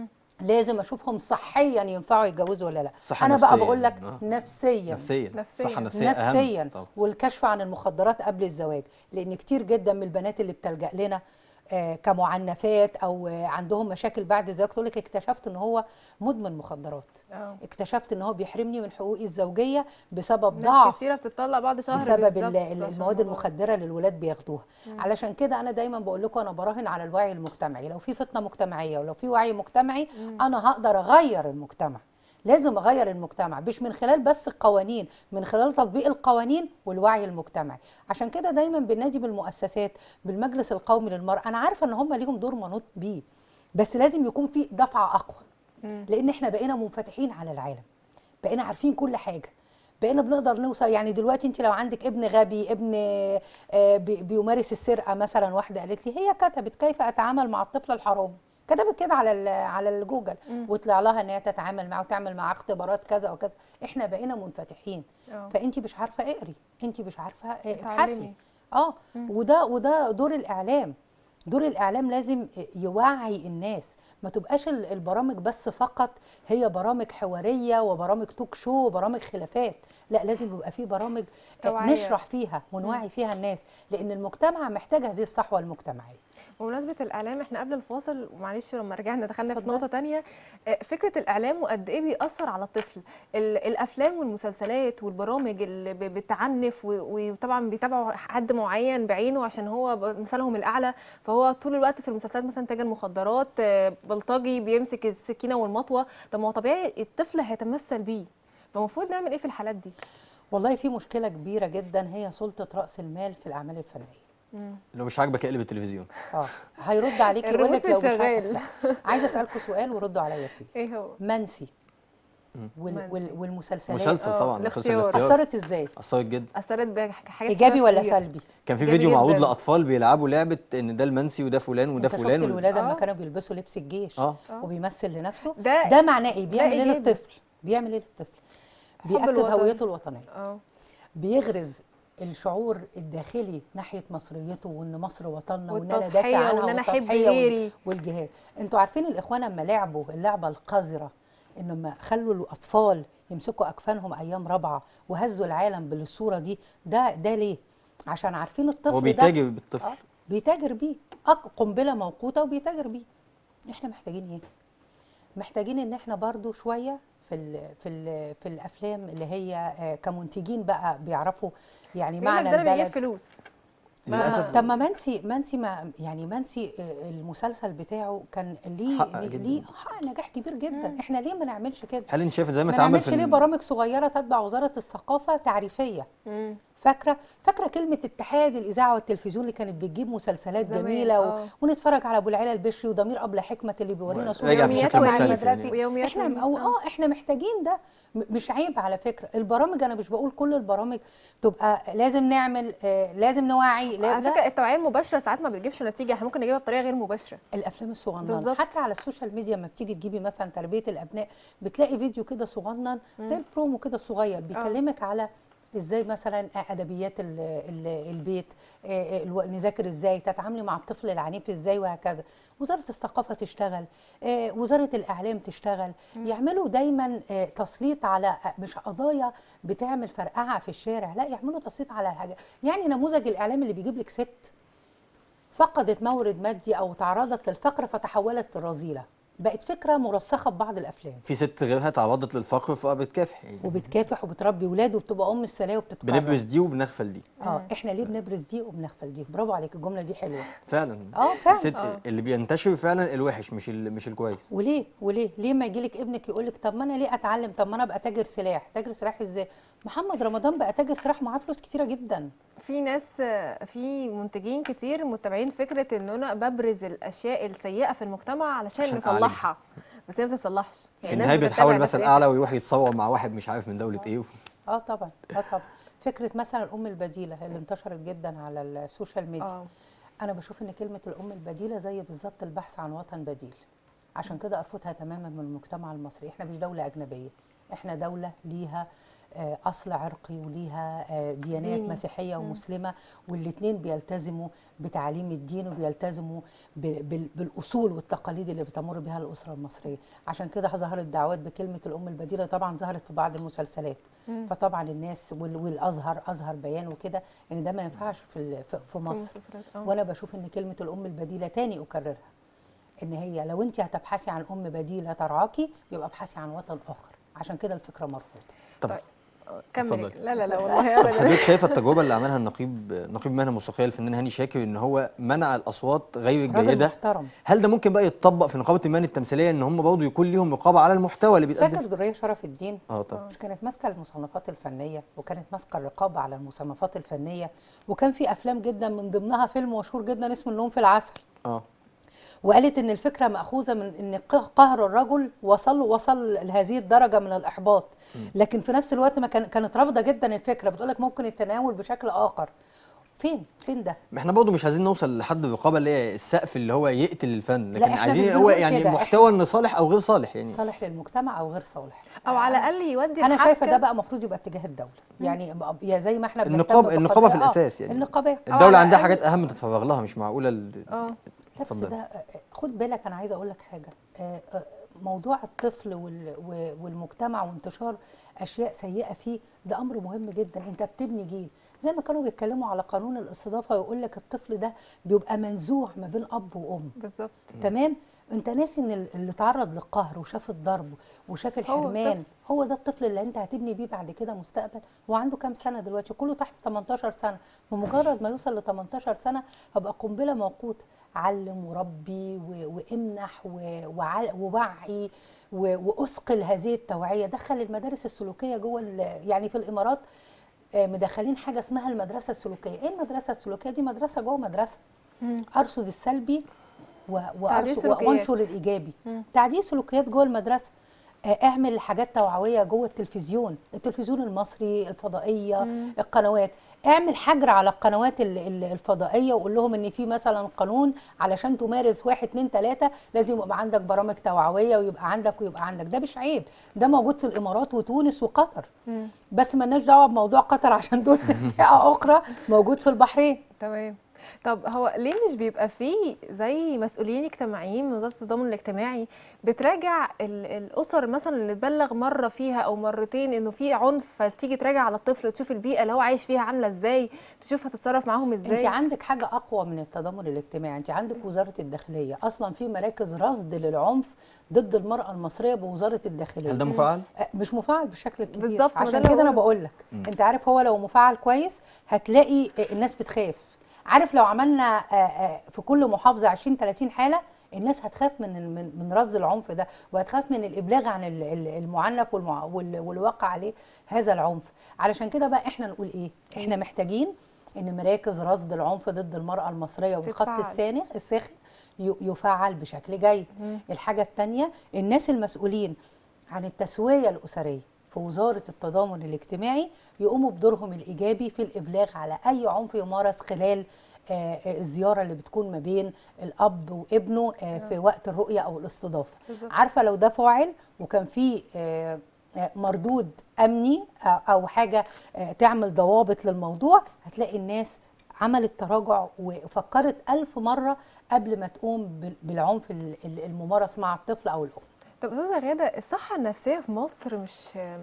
لازم اشوفهم صحيا ينفعوا يتجوزوا ولا لا صحة انا بقى نفسية. بقول لك آه. نفسيا نفسيا نفسياً. الصحه النفسيه اهم نفسيا طبعا والكشف عن المخدرات قبل الزواج لان كتير جدا من البنات اللي بتلجا لنا آه، كمعنفات او آه، عندهم مشاكل بعد الزواج تقول لك اكتشفت ان هو مدمن مخدرات اه اكتشفت ان هو بيحرمني من حقوقي الزوجيه بسبب ناس ضعف كتيره بتطلق بعد شهر بسبب بالظبط ال- ال- عشان المواد الموضوع ده. المخدره اللي الولاد بياخدوها علشان كده انا دايما بقول لكم انا براهن على الوعي المجتمعي لو في فتنه مجتمعيه ولو في وعي مجتمعي انا هقدر اغير المجتمع لازم اغير المجتمع مش من خلال بس القوانين من خلال تطبيق القوانين والوعي المجتمعي عشان كده دايما بننادي بالمؤسسات بالمجلس القومي للمراه انا عارفه ان هم ليهم دور منوط بيه بس لازم يكون في دفعه اقوى لان احنا بقينا منفتحين على العالم بقينا عارفين كل حاجه بقينا بنقدر نوصل يعني دلوقتي انت لو عندك ابن غبي ابن آه، بي- بيمارس السرقه مثلا واحده قالت لي هي كتبت كيف اتعامل مع الطفل الحرامي كتبت كده على ال- على الجوجل وطلع لها ان هي تتعامل معاه وتعمل معاه اختبارات كذا وكذا احنا بقينا منفتحين اه. فانت مش عارفه اقري انت مش عارفه آه، اتعلمي. ابحثي اه وده وده دور الاعلام دور الاعلام لازم يوعي الناس ما تبقاش ال- البرامج بس فقط هي برامج حواريه وبرامج توك شو وبرامج خلافات لا لازم يبقى في برامج آه، توعية. نشرح فيها ونوعي فيها الناس لان المجتمع محتاج هذه الصحوه المجتمعيه بمناسبة الإعلام احنا قبل الفاصل ومعلش لما رجعنا دخلنا في اتفضل. نقطة تانية آه، فكرة الإعلام وقد إيه بيأثر على الطفل ال- الأفلام والمسلسلات والبرامج اللي ب- بتعنف و- وطبعا بيتابعوا حد معين بعينه عشان هو ب- مثلهم الأعلى فهو طول الوقت في المسلسلات مثلا تاجر مخدرات آه، بلطجي بيمسك السكينة والمطوة طب ما هو طبيعي الطفل هيتمثل بيه فالمفروض نعمل إيه في الحالات دي؟ والله في مشكله كبيره جدا هي سلطه راس المال في الاعمال الفنيه لو مش عاجبك اقلب التلفزيون اه هيرد عليك يقول الريموت لك لو مش مش عارفة- شغال. لا. عايزه اسالكم سؤال وردوا عليا فيه إيه هو؟ منسي وال منسي. وال والمسلسلات مسلسل اه، طبعا مسلسل الاختيار. الاختيار اثرت ازاي اثرت جدا أثرت بحاجات ايجابي كتيرة ولا كتير. سلبي كان في إيجابي فيديو معروض جداً. لاطفال بيلعبوا لعبه ان ده المنسي وده فلان وده انت شفت فلان الولاد لما اه. كانوا بيلبسوا لبس الجيش اه وبيمثل لنفسه ده- ده معناه ايه بيعمل ايه إيجابي. للطفل بيعمل ايه للطفل بياكد الوطن. هويته الوطنيه اه بيغرز الشعور الداخلي ناحيه مصريته وان مصر وطننا وان انا والتضحية دافع عنها وإن أنا أحب والتضحية وال- غيري. والجهاد انتوا عارفين الاخوان لما لعبوا اللعبه القذره ان لما خلوا الاطفال يمسكوا اكفانهم ايام رابعه وهزوا العالم بالصوره دي ده ده ليه عشان عارفين الطفل هو ده بيتاجر بالطفل آه، بيتاجر بيه أق- قنبله موقوته وبيتاجر بيه احنا محتاجين ايه محتاجين ان احنا برضو شويه في ال في ال في الافلام اللي هي آه، كمنتجين بقى بيعرفوا يعني بيقول لك معنى ده أنا بيجيب البلد فلوس للاسف طب ما منسي منسي ما يعني منسي آه، المسلسل بتاعه كان ليه حقق ليه, جداً. ليه حقق نجاح كبير جدا احنا ليه ما نعملش كده هل انت شايف زي ما ما اتعمل نعملش في ليه ال- برامج صغيره تتبع وزاره الثقافه تعريفيه مم. فاكره فاكره كلمه اتحاد الاذاعه والتلفزيون اللي كانت بتجيب مسلسلات زمان، جميله و... آه. ونتفرج على ابو العلا البشري وضمير ابله حكمه اللي بيورينا صوره راجع بشكل المجتمع مختلف المدرسي. يعني. ويوميات احنا ونيس، أو آه. اه احنا محتاجين ده م- مش عيب على فكره البرامج انا مش بقول كل البرامج تبقى لازم نعمل آه لازم نوعي لا, على لا فكره التوعيه المباشره ساعات ما بتجيبش نتيجه احنا ممكن نجيبها بطريقه غير مباشره الافلام الصغننه بالظبط. حتى على السوشيال ميديا لما بتيجي تجيبي مثلا تربيه الابناء بتلاقي فيديو كده صغنن زي البرومو كده صغير بيكلمك على ازاي مثلا ادبيات ال ال البيت آه، الو- نذاكر ازاي تتعاملي مع الطفل العنيف ازاي وهكذا وزاره الثقافه تشتغل آه، وزاره الاعلام تشتغل يعملوا دايما آه، تسليط على آه، مش قضايا بتعمل فرقعه في الشارع لا يعملوا تسليط على حاجه يعني نموذج الاعلام اللي بيجيب لك ست فقدت مورد مادي او تعرضت للفقر فتحولت لرذيله بقت فكره مرسخه ببعض الافلام في ست غيرها تعرضت للفقر فبتكافح يعني وبتكافح وبتربي ولاد وبتبقى ام السلايه وبتتكرر بنبرز دي وبنغفل دي اه احنا ليه بنبرز دي وبنغفل دي برافو عليك الجمله دي حلوه فعلا اه فعلا الست آه. اللي بينتشر فعلا الوحش مش ال- مش الكويس وليه وليه ليه ما يجيلك ابنك يقول لك طب ما انا ليه اتعلم طب ما انا ابقى تاجر سلاح تاجر سلاح ازاي محمد رمضان بقى تاجر سلاح معاه فلوس كتيره جدا في ناس في منتجين كتير متابعين فكره ان انا ببرز الاشياء السيئه في المجتمع علشان عشان نصلحها بس هي ما بتتصلحش في الناس النهايه بتتابع بيتحول ناس مثل إيه؟ اعلى ويروح يتصور مع واحد مش عارف من دوله ايه اه طبعا اه طبعا فكره مثلا الام البديله اللي انتشرت جدا على السوشيال ميديا اه انا بشوف ان كلمه الام البديله زي بالظبط البحث عن وطن بديل عشان كده ارفضها تماما من المجتمع المصري احنا مش دوله اجنبيه احنا دوله ليها آه، اصل عرقي وليها آه، ديانات ديني. مسيحيه ومسلمه والاثنين بيلتزموا بتعاليم الدين وبيلتزموا ب- بال- بالاصول والتقاليد اللي بتمر بها الاسره المصريه عشان كده ظهرت دعوات بكلمه الام البديله طبعا ظهرت في بعض المسلسلات فطبعا الناس وال- والازهر اظهر بيان وكده ان ده ما ينفعش في ال- في- في مصر المسلسلات، آه. وانا بشوف ان كلمه الام البديله تاني اكررها ان هي لو انت هتبحثي عن ام بديله ترعاكي يبقى ابحثي عن وطن اخر عشان كده الفكره مرفوضه طب طيب. كمل اتفضل. لا لا لا والله ابدا حضرتك شايفه التجربه اللي عملها النقيب نقيب مهنه موسيقيه الفنان هاني شاكر ان هو منع الاصوات غير راجل الجيده محترم هل ده ممكن بقى يتطبق في نقابه المهن التمثيليه ان هم برضه يكون ليهم رقابه على المحتوى اللي بيتقدم فاكر دريه شرف الدين اه طبعا مش كانت ماسكه المصنفات الفنيه وكانت ماسكه الرقابه على المصنفات الفنيه وكان في افلام جدا من ضمنها فيلم مشهور جدا اسمه النوم في العسل اه وقالت ان الفكره ماخوذه من ان ق- قهر الرجل وصل وصل لهذه الدرجه من الاحباط لكن في نفس الوقت ما كان كانت رافضه جدا الفكره بتقول لك ممكن التناول بشكل اخر فين فين ده ما احنا برضه مش عايزين نوصل لحد الرقابه اللي هي السقف اللي هو يقتل الفن لكن إحنا عايزين مش هو بنقول يعني كده، محتوى ان صالح او غير صالح يعني صالح للمجتمع او غير صالح او على الاقل يودي انا شايفه الحبكة- ده بقى المفروض يبقى اتجاه الدوله يعني بقى- يا زي ما احنا بنهتم النقابه النقابه في بقضايا- آه، الاساس يعني النقابات الدوله على عندها الأقل- حاجات اهم تتفرغ لها مش معقوله ال- اه لا بس اتفضل. ده خد بالك انا عايزه اقول لك حاجه آه، آه، موضوع الطفل وال- و- والمجتمع وانتشار اشياء سيئه فيه ده امر مهم جدا انت بتبني جيل زي ما كانوا بيتكلموا على قانون الاستضافه ويقول لك الطفل ده بيبقى منزوع ما بين اب وام بالظبط تمام انت ناسي ان ال- اللي تعرض للقهر وشاف الضرب وشاف الحرمان هو ده الطفل اللي انت هتبني بيه بعد كده مستقبل هو عنده كام سنه دلوقتي كله تحت 18 سنه بمجرد ما يوصل ل 18 سنه هبقى قنبله موقوته علم وربي و- وامنح و- وع- ووعي و- واثقل هذه التوعيه دخل المدارس السلوكيه جوه ال- يعني في الامارات آه، مدخلين حاجه اسمها المدرسه السلوكيه ايه المدرسه السلوكيه دي مدرسه جوه مدرسه ارصد السلبي و- تعديل وأرصد- سلوكيات. وانشر الايجابي تعديل سلوكيات جوه المدرسه آه، اعمل حاجات توعويه جوه التلفزيون التلفزيون المصري الفضائيه القنوات اعمل حجر على القنوات ال- ال- الفضائيه وقول لهم ان في مثلا قانون علشان تمارس واحد اتنين تلاته لازم يبقى عندك برامج توعويه ويبقى عندك ويبقى عندك ده مش عيب ده موجود في الامارات وتونس وقطر بس مالناش دعوه بموضوع قطر عشان دول فئه اخرى موجود في البحرين تمام طب هو ليه مش بيبقى فيه زي مسؤولين اجتماعيين من وزاره التضامن الاجتماعي بتراجع ال- الاسر مثلا اللي تبلغ مره فيها او مرتين انه في عنف فتيجي تراجع على الطفل تشوف البيئه اللي هو عايش فيها عامله ازاي تشوف هتتصرف معاهم ازاي انت عندك حاجه اقوى من التضامن الاجتماعي انت عندك وزاره الداخليه اصلا في مراكز رصد للعنف ضد المراه المصريه بوزاره الداخليه هل ده مفعل؟ آه، مش مفعل بالشكل الكبير بالظبط، ما ده عشان اللي كده انا بقوله. بقول لك انت عارف هو لو مفعل كويس هتلاقي آه، الناس بتخاف عارف لو عملنا آه، آه، في كل محافظه 20 30 حاله الناس هتخاف من من من رصد العنف ده وهتخاف من الابلاغ عن ال- ال- المعنف والمع- وال- والواقع عليه هذا العنف علشان كده بقى احنا نقول ايه احنا محتاجين ان مراكز رصد العنف ضد المراه المصريه والخط تتفعل. السانخ الساخن ي- يفعل بشكل جيد الحاجه الثانيه الناس المسؤولين عن التسويه الاسريه في وزاره التضامن الاجتماعي يقوموا بدورهم الايجابي في الابلاغ على اي عنف يمارس خلال آه، آه، الزياره اللي بتكون ما بين الاب وابنه آه، في وقت الرؤيه او الاستضافه بالظبط. عارفه لو ده فعل وكان في آه، آه، مردود امني آه، او حاجه آه، تعمل ضوابط للموضوع هتلاقي الناس عملت تراجع وفكرت ألف مرة قبل ما تقوم بال- بالعنف ال- ال- الممارس مع الطفل أو الأم طب استاذه غاده الصحه النفسيه في مصر مش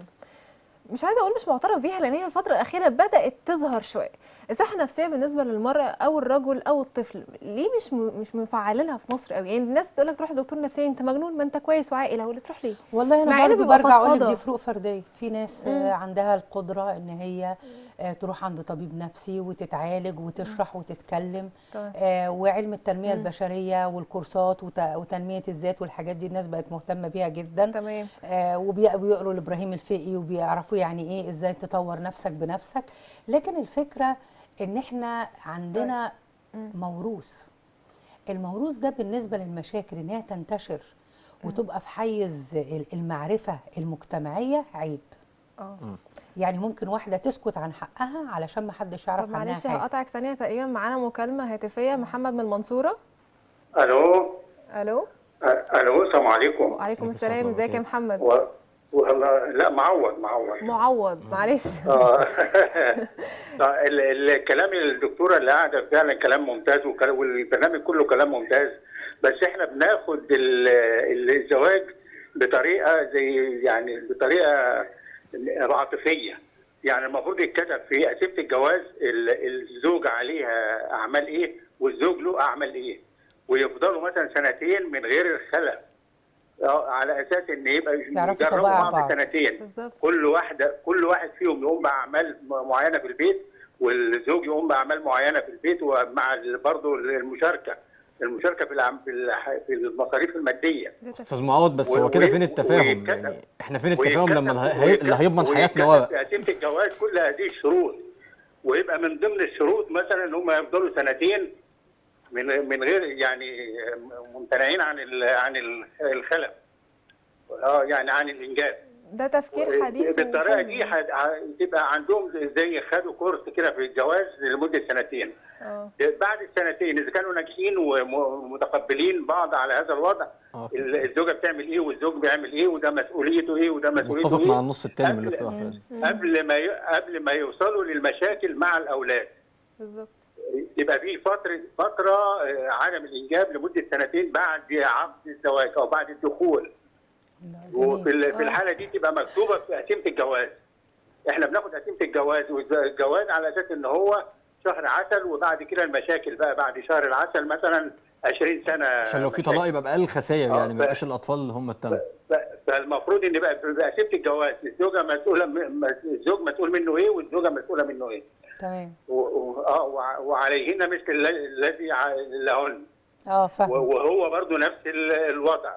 مش عايزه اقول مش معترف بيها لان هي الفتره الاخيره بدات تظهر شويه الصحه النفسيه بالنسبه للمراه او الرجل او الطفل ليه مش م... مش مفعلينها في مصر قوي يعني الناس تقول لك تروح لدكتور نفسي انت مجنون ما انت كويس وعاقل هو اللي تروح ليه والله مع انا إنه برضو بيبقى برجع اقول لك فضفضة. دي فروق فرديه في ناس مم. آه، عندها القدره ان هي آه، تروح عند طبيب نفسي وتتعالج وتشرح وتتكلم تمام. آه، وعلم التنميه مم. البشريه والكورسات وت- وتنميه الذات والحاجات دي الناس بقت مهتمه بيها جدا تمام آه، وبي- وبيقروا لابراهيم الفقي وبيعرفوا يعني ايه ازاي تطور نفسك بنفسك لكن الفكره ان احنا عندنا مم. موروث الموروث ده بالنسبه للمشاكل ان هي تنتشر وتبقى في حيز ال- المعرفه المجتمعيه عيب اه يعني ممكن واحده تسكت عن حقها علشان ما حدش يعرف طب عنها معلش حاجه هقطعك ثانيه تقريبا معانا مكالمه هاتفيه محمد من المنصوره الو الو أ- الو السلام عليكم وعليكم عليكم السلام السلام ازيك يا ورحمة محمد و... والله لا معوض معوض معوض معلش اه ال- الكلام الدكتوره اللي قاعده فعلا كلام ممتاز وكلام- والبرنامج كله كلام ممتاز بس احنا بناخد ال- ال- الزواج بطريقه زي يعني بطريقه عاطفيه يعني المفروض يتكتب في قسيمه الجواز ال- الزوج عليها اعمال ايه والزوج له اعمال ايه ويفضلوا مثلا سنتين من غير الخلع آه، على اساس ان يبقى يعرفوا يجربوا طباع بعض بعض. سنتين بالظبط كل واحده كل واحد فيهم يقوم باعمال م- معينه في البيت والزوج يقوم باعمال معينه في البيت ومع برضه المشاركه المشاركه في العم- في الح- في المصاريف الماديه ده تفكير. استاذ معوض بس و- هو كده و- فين التفاهم ويتكتب- يعني احنا فين التفاهم لما ويتكتب- اله- هي- اللي هيضمن ويتكتب- حياتنا ويتكتب هو في قسيمه الجواز كل هذه الشروط ويبقى من ضمن الشروط مثلا ان هم يفضلوا سنتين من من غير يعني ممتنعين عن ال- عن ال- الخلع اه يعني عن الانجاب ده تفكير حديث بالطريقه وحلو. دي هتبقى عندهم زي خدوا كورس كده في الجواز لمده سنتين اه بعد السنتين اذا كانوا ناجحين ومتقبلين بعض على هذا الوضع آه. الزوجه بتعمل ايه والزوج بيعمل ايه وده مسؤوليته ايه وده مسؤوليته متفق ايه مع النص التاني من قبل- الاقتراح ده. قبل ما ي... قبل ما يوصلوا للمشاكل مع الاولاد بالظبط يبقى في فتره فتره آه، عدم الانجاب لمده سنتين بعد عقد الزواج او بعد الدخول وفي ال- في آه. الحاله دي تبقى مكتوبه في قسيمه الجواز احنا بناخد قسيمه الجواز والجواز على اساس ان هو شهر عسل وبعد كده المشاكل بقى بعد شهر العسل مثلا 20 سنه عشان لو في مشاكل. طلاق يبقى بأقل خسائر آه، يعني ما ف- يبقاش الاطفال اللي هم التم ف- فالمفروض ان بقى في قسيمه الجواز الزوجه مسؤوله م- م- الزوج مسؤول منه ايه والزوجه مسؤوله منه ايه تمام و- و- آه، وع- وعليهن مثل الل- الذي ع- لهن اه و- فاهم وهو برضو نفس ال- الوضع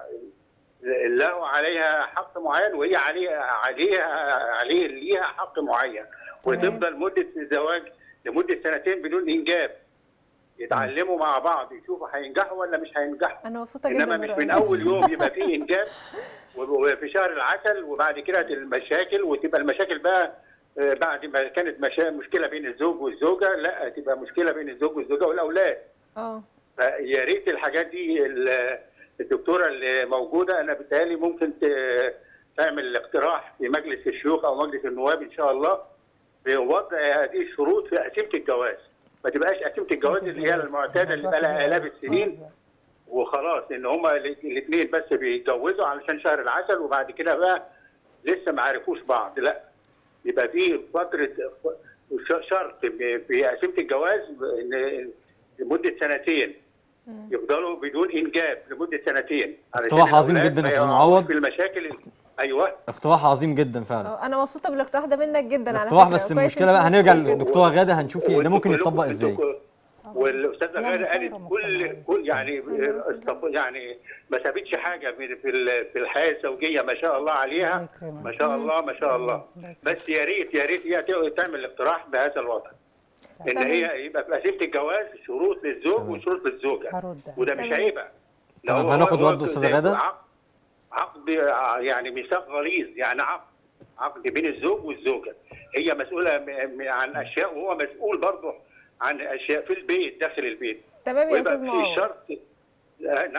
له عليها حق معين وهي عليها عليها عليه ليها حق معين تمام. وتفضل مده الزواج لمده سنتين بدون انجاب يتعلموا مع بعض يشوفوا هينجحوا ولا مش هينجحوا انا مبسوطه جدا انما مش بالرأي من ده. اول يوم يبقى فيه انجاب وفي شهر العسل وبعد كده المشاكل وتبقى المشاكل بقى آه، بعد ما كانت مشا... مشكله بين الزوج والزوجه لا تبقى مشكله بين الزوج والزوجه والاولاد اه فيا ريت الحاجات دي ال- الدكتوره اللي موجوده انا بتهيألي ممكن ت- تعمل اقتراح في مجلس الشيوخ او مجلس النواب ان شاء الله بوضع هذه الشروط في قسيمه الجواز ما تبقاش قسيمه الجواز اللي هي المعتاده اللي بقى لها الاف السنين وخلاص ان هما الاثنين بس بيتجوزوا علشان شهر العسل وبعد كده بقى لسه ما عرفوش بعض لا يبقى في فتره ش- شرط في قسيمه الجواز ان لمده سنتين يفضلوا بدون انجاب لمده سنتين علشان اقتراح عظيم الأولاد جدا ما يا أستاذ يقعوش معوض. في المشاكل ايوه اقتراح عظيم جدا فعلا اه انا مبسوطه بالاقتراح ده منك جدا على اقتراح فكره بس وكويس المشكله إنت بقى هنرجع قلت كده. للدكتوره غاده هنشوف ده وانتوا ممكن كلكم- يتطبق ازاي انتوا ك- والاستاذه يعني غاده قالت ثورة كل مجتمعية. كل يعني ثورة استف- يعني ما سابتش حاجه في في ال- في الحياه الزوجيه ما شاء الله عليها الله يكرمك. ما شاء الله ما شاء الله الله يكرمك. بس يا ريت يا ريت هي ت- تعمل اقتراح بهذا الوضع ان تمام. هي يبقى في قسيمه الجواز شروط للزوج تمام. وشروط للزوجه هرد وده مش تمام. عيبه لو تمام، هو- هناخد هو برضه أستاذة زي غادة. عقد عقد يعني ميثاق غليظ يعني عقد عقد بين الزوج والزوجه هي مسؤوله م- م- عن اشياء وهو مسؤول برضه عن اشياء في البيت داخل البيت تمام يا ويبقى استاذ في معوض شرط آه، نعم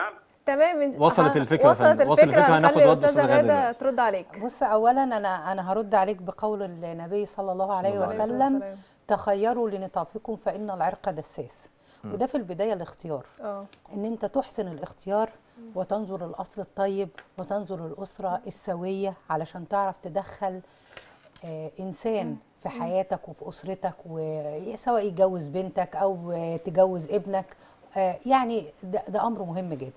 تمام إن- وصلت ه- الفكرة يا وصلت فندم. وصلت الفكره الفكرة، هناخد هنخلي رد الاستاذه أستاذة غادة غاده دلوقتي. ترد عليك بص اولا انا انا هرد عليك بقول النبي صلى الله عليه الله عليه وسلم وسلم. تخيروا لنطافكم فان العرق دساس وده في البدايه الاختيار اه ان انت تحسن الاختيار وتنظر الاصل الطيب وتنظر الاسره السويه علشان تعرف تدخل آه، انسان في حياتك وفي اسرتك وسواء يتجوز بنتك او آه، تجوز ابنك آه، يعني ده, ده امر مهم جدا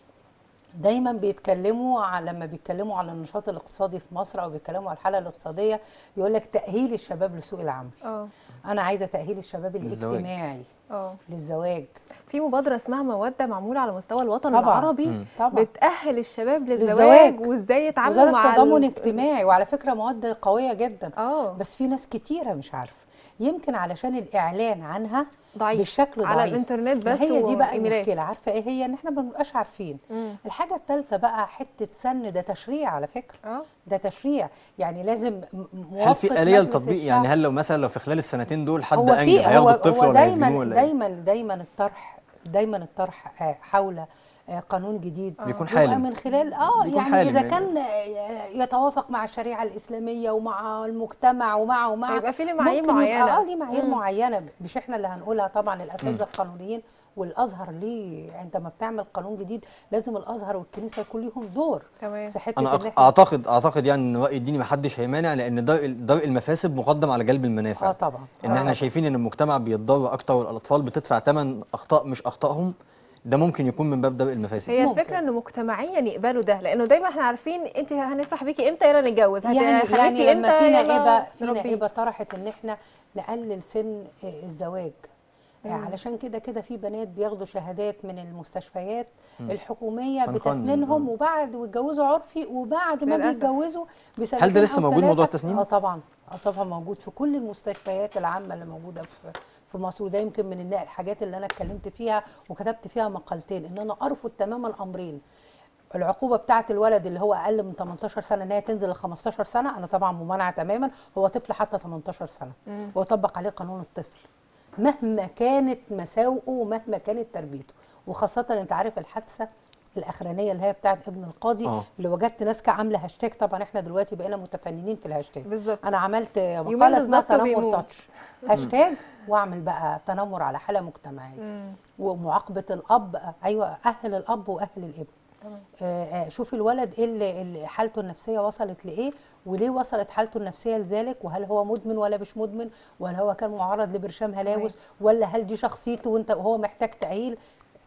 دايما بيتكلموا على لما بيتكلموا على النشاط الاقتصادي في مصر او بيتكلموا على الحاله الاقتصاديه يقول لك تاهيل الشباب لسوق العمل اه انا عايزه تاهيل الشباب للزواج. الاجتماعي اه للزواج في مبادره اسمها موده معموله على مستوى الوطن طبعاً. العربي مم. طبعا بتاهل الشباب للزواج للزواج. وازاي يتعاملوا وزاره مع التضامن ال- اجتماعي وعلى فكره مواد قويه جدا اه بس في ناس كتيره مش عارفه يمكن علشان الاعلان عنها ضعيف بالشكل ضعيف على الانترنت بس ما هي دي بقى وإيميلات. المشكله عارفه ايه هي ان احنا ما بنبقاش عارفين مم. الحاجه الثالثه بقى حته سن ده تشريع على فكره اه ده تشريع يعني لازم م- هل موافقه في آلية مجلس للتطبيق الشعب. يعني هل لو مثلا لو في خلال السنتين دول حد هو انجب في هياخدوا هو, الطفل هو ولا هيسجنوه دايما ولا ايه؟ دايما دايما الطرح دايما الطرح آه، حول آه، قانون جديد بيكون بيبقى حالم. من خلال اه بيكون يعني حالم اذا يعني. كان آه، يتوافق مع الشريعه الاسلاميه ومع المجتمع ومع ومع هيبقى في ليه معايير ممكن يبقى معينة. اه ليه معايير مم. معينه مش احنا اللي هنقولها طبعا الاساتذه القانونيين والازهر ليه انت ما بتعمل قانون جديد لازم الازهر والكنيسه يكون ليهم دور تمام في حته انا ان أق- احنا اعتقد اعتقد يعني ان راي الديني ما حدش هيمانع لان درء درء المفاسد مقدم على جلب المنافع اه طبعا ان آه احنا طبعاً. شايفين ان المجتمع بيتضرر اكتر والاطفال بتدفع ثمن اخطاء مش اخطائهم ده ممكن يكون من باب درء المفاسد هي ممكن. الفكره ان مجتمعيا يقبلوا ده لانه دايما احنا عارفين انت هنفرح بيكي امتى يلا نتجوز يعني يعني هتخلفي لما في يلا نائبه في نربيه. نائبه طرحت ان احنا نقلل سن آه، الزواج آه، مم. علشان كده كده في بنات بياخدوا شهادات من المستشفيات الحكوميه فنقنن، بتسننهم آه. وبعد ويتجوزوا عرفي وبعد ما للأسف. بيتجوزوا بسنتين هل ده لسه أو موجود موضوع ثلاثة. التسنين؟ اه طبعا اه طبعا موجود في كل المستشفيات العامه اللي موجوده في في مصر وده يمكن من النا- الحاجات اللي انا اتكلمت فيها وكتبت فيها مقالتين ان انا ارفض تماما الامرين العقوبه بتاعه الولد اللي هو اقل من 18 سنه ان هي تنزل ل 15 سنه انا طبعا ممانعه تماما هو طفل حتى 18 سنه مم. ويطبق عليه قانون الطفل مهما كانت مساوئه ومهما كانت تربيته وخاصه انت عارف الحادثه الاخرانيه اللي هي بتاعه ابن القاضي آه. اللي وجدت ناس كا- عامله هاشتاج طبعا احنا دلوقتي بقينا متفننين في الهاشتاج بالظبط انا عملت يومين مقاله اسمها بالظبط تنمر وبيموت. تاتش هاشتاج واعمل بقى تنمر على حاله مجتمعيه مم. ومعاقبه الاب ايوه اهل الاب واهل الابن تمام. آه، آه، شوف الولد ايه اللي اللي حالته النفسيه وصلت لايه وليه وصلت حالته النفسيه لذلك وهل هو مدمن ولا مش مدمن وهل هو كان معرض لبرشام هلاوس ولا هل دي شخصيته وانت وهو محتاج تاهيل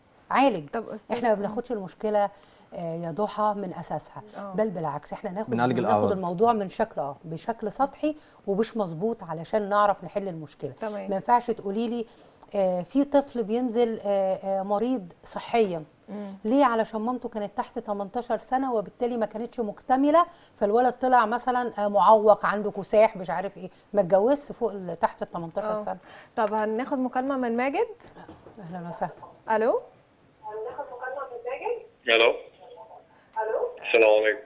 عالج طب أستاذ- احنا ما بناخدش المشكله آه، يا ضحى من اساسها آه. بل بالعكس احنا ناخد بنعالج ناخد الأعراض. الموضوع من شكل اه بشكل سطحي ومش مظبوط علشان نعرف نحل المشكله تمام. ما ينفعش تقولي لي آه، في طفل بينزل آه، آه، مريض صحيا مم. ليه علشان مامته كانت تحت 18 سنه وبالتالي ما كانتش مكتمله فالولد طلع مثلا آه، معوق عنده كساح مش عارف ايه ما اتجوزش فوق ال- تحت ال 18 آه. سنه طب هناخد مكالمه من ماجد اهلا وسهلا الو الو السلام عليكم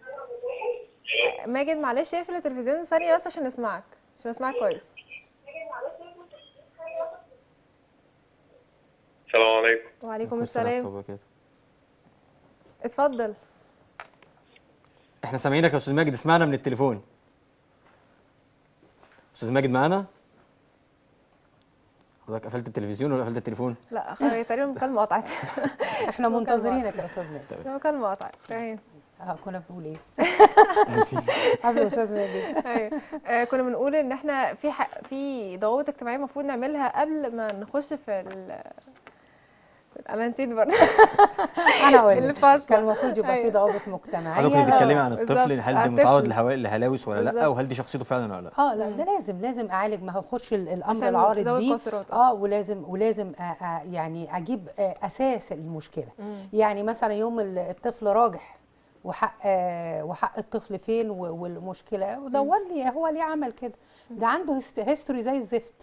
ماجد معلش اقفل التلفزيون ثانيه بس عشان نسمعك عشان نسمعك كويس السلام عليكم وعليكم ورحمة الله السلام وبركاته. اتفضل احنا سامعينك يا استاذ ماجد اسمعنا من التليفون استاذ ماجد معانا حضرتك قفلت التلفزيون ولا قفلت التليفون لا خ- هي تقريبا المكالمه قطعت احنا منتظرينك يا استاذ ماجد المكالمه قطعت تمام اه كنا بنقول ايه نسيت. قبل استاذ ماجد أيوة. آه، كنا بنقول ان احنا في ح... في ضوابط اجتماعيه المفروض نعملها قبل ما نخش في ال انا نسيت برضه انا اقول اللي لك فاصلة. كان المفروض يبقى في أيوة. ضوابط حضرتك مجتمعيه بتتكلمي آه، عن بالظبط. الطفل هل على ده متعود الطفل. لهوا- لهلاوس ولا لا بالظبط. وهل دي شخصيته فعلا ولا لا اه لا ده لازم لازم اعالج ما هو يخش ال- الامر عشان العارض ذوي بيه القاصرات. اه ولازم ولازم آه آه يعني اجيب آه اساس المشكله يعني مثلا يوم ال- الطفل راجح وحق آه وحق الطفل فين و- والمشكله ودور لي هو ليه عمل كده ده عنده هيست- هيستوري زي الزفت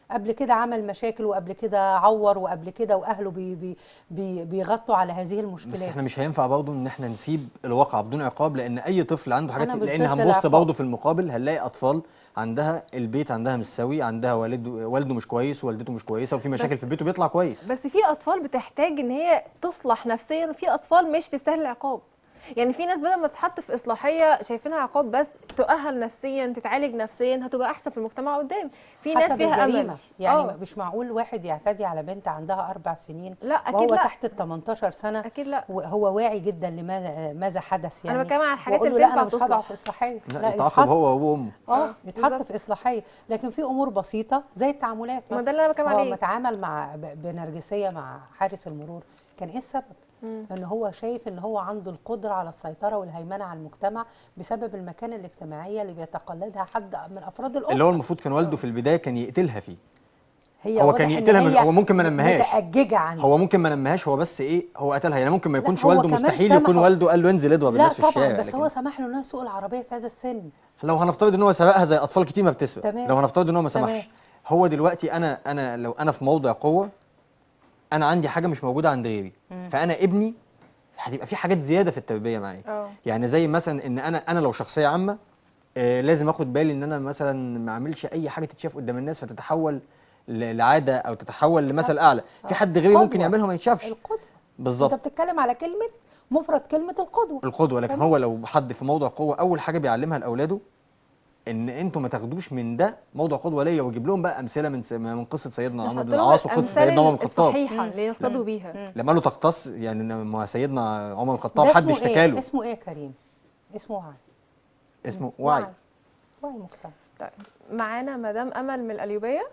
قبل كده عمل مشاكل وقبل كده عور وقبل كده واهله بي بي بي بيغطوا على هذه بس المشكلات احنا مش هينفع برضه ان احنا نسيب الواقع بدون عقاب لان اي طفل عنده حاجات أنا مش لان ضد هنبص العقاب. برضه في المقابل هنلاقي اطفال عندها البيت عندها مش سوي عندها والد والده مش كويس والدته مش كويسه وفي مشاكل بس- في البيت وبيطلع كويس بس في اطفال بتحتاج ان هي تصلح نفسيا وفي اطفال مش تستاهل العقاب يعني في ناس بدل ما تتحط في اصلاحيه شايفينها عقاب بس تؤهل نفسيا تتعالج نفسيا هتبقى احسن في المجتمع قدام في ناس حسب فيها الجريمة امل يعني آه. مش معقول واحد يعتدي على بنت عندها أربع سنين لا اكيد وهو لا تحت ال 18 سنة اكيد لا وهو واعي جدا لماذا ماذا حدث يعني انا بتكلم عن الحاجات وأقول اللي له لا تنفع انا مش هضع تصلح في اصلاحيه لا يتعاقب هو وابوه وامه اه يتحط بالظبط. في اصلاحيه لكن في امور بسيطه زي التعاملات ما مثلا ده اللي انا بتكلم هو عليه لما اتعامل مع ب- بنرجسيه مع حارس المرور كان ايه السبب مم. ان هو شايف ان هو عنده القدره على السيطره والهيمنه على المجتمع بسبب المكانه الاجتماعيه اللي بيتقلدها حد من افراد الاسره اللي هو المفروض كان والده في البدايه كان يقتلها فيه هي هو واضح كان إن يقتلها من- هي هو ممكن ما نمهاش. متأججة عنه هو ممكن ما نمهاش هو بس ايه هو قتلها يعني ممكن ما لا، يكونش هو والده كمان مستحيل سمحه. يكون والده قال له انزل اضرب لا الناس في طبعا الشارع بس لكن هو سمح له انه يسوق العربيه في هذا السن لو هنفترض ان هو سرقها زي اطفال كتير ما بتسرق تمام. لو هنفترض ان هو ما تمام. سمحش هو دلوقتي انا انا لو انا في موضع قوه انا عندي حاجه مش موجوده عند غيري فانا ابني هتبقى في حاجات زياده في التربيه معايا اه يعني زي مثلا ان انا انا لو شخصيه عامه آه لازم اخد بالي ان انا مثلا ما اعملش اي حاجه تتشاف قدام الناس فتتحول ل- لعاده او تتحول لمثل اعلى في حد غيري ممكن قدوة. يعملها وما يتشافش القدوه انت بالظبط بتتكلم على كلمه مفرد كلمه القدوه القدوه لكن تمام. هو لو حد في موضع قوه اول حاجه بيعلمها لاولاده ان انتوا ما تاخدوش من ده موضع قدوه ليا ويجيب لهم بقى امثله من س- من قصه سيدنا عمرو نحط بن لهم العاص وقصه الأمثال سيدنا عمر بن الخطاب الصحيحه اللي يقتدوا بيها لما قالوا تقتص يعني ما سيدنا عمر بن الخطاب ده حد اسمه اشتكى ايه له اسمه ايه يا كريم اسمه وعي اسمه وعي وعي مجتمع طيب معانا مدام امل من القليوبيه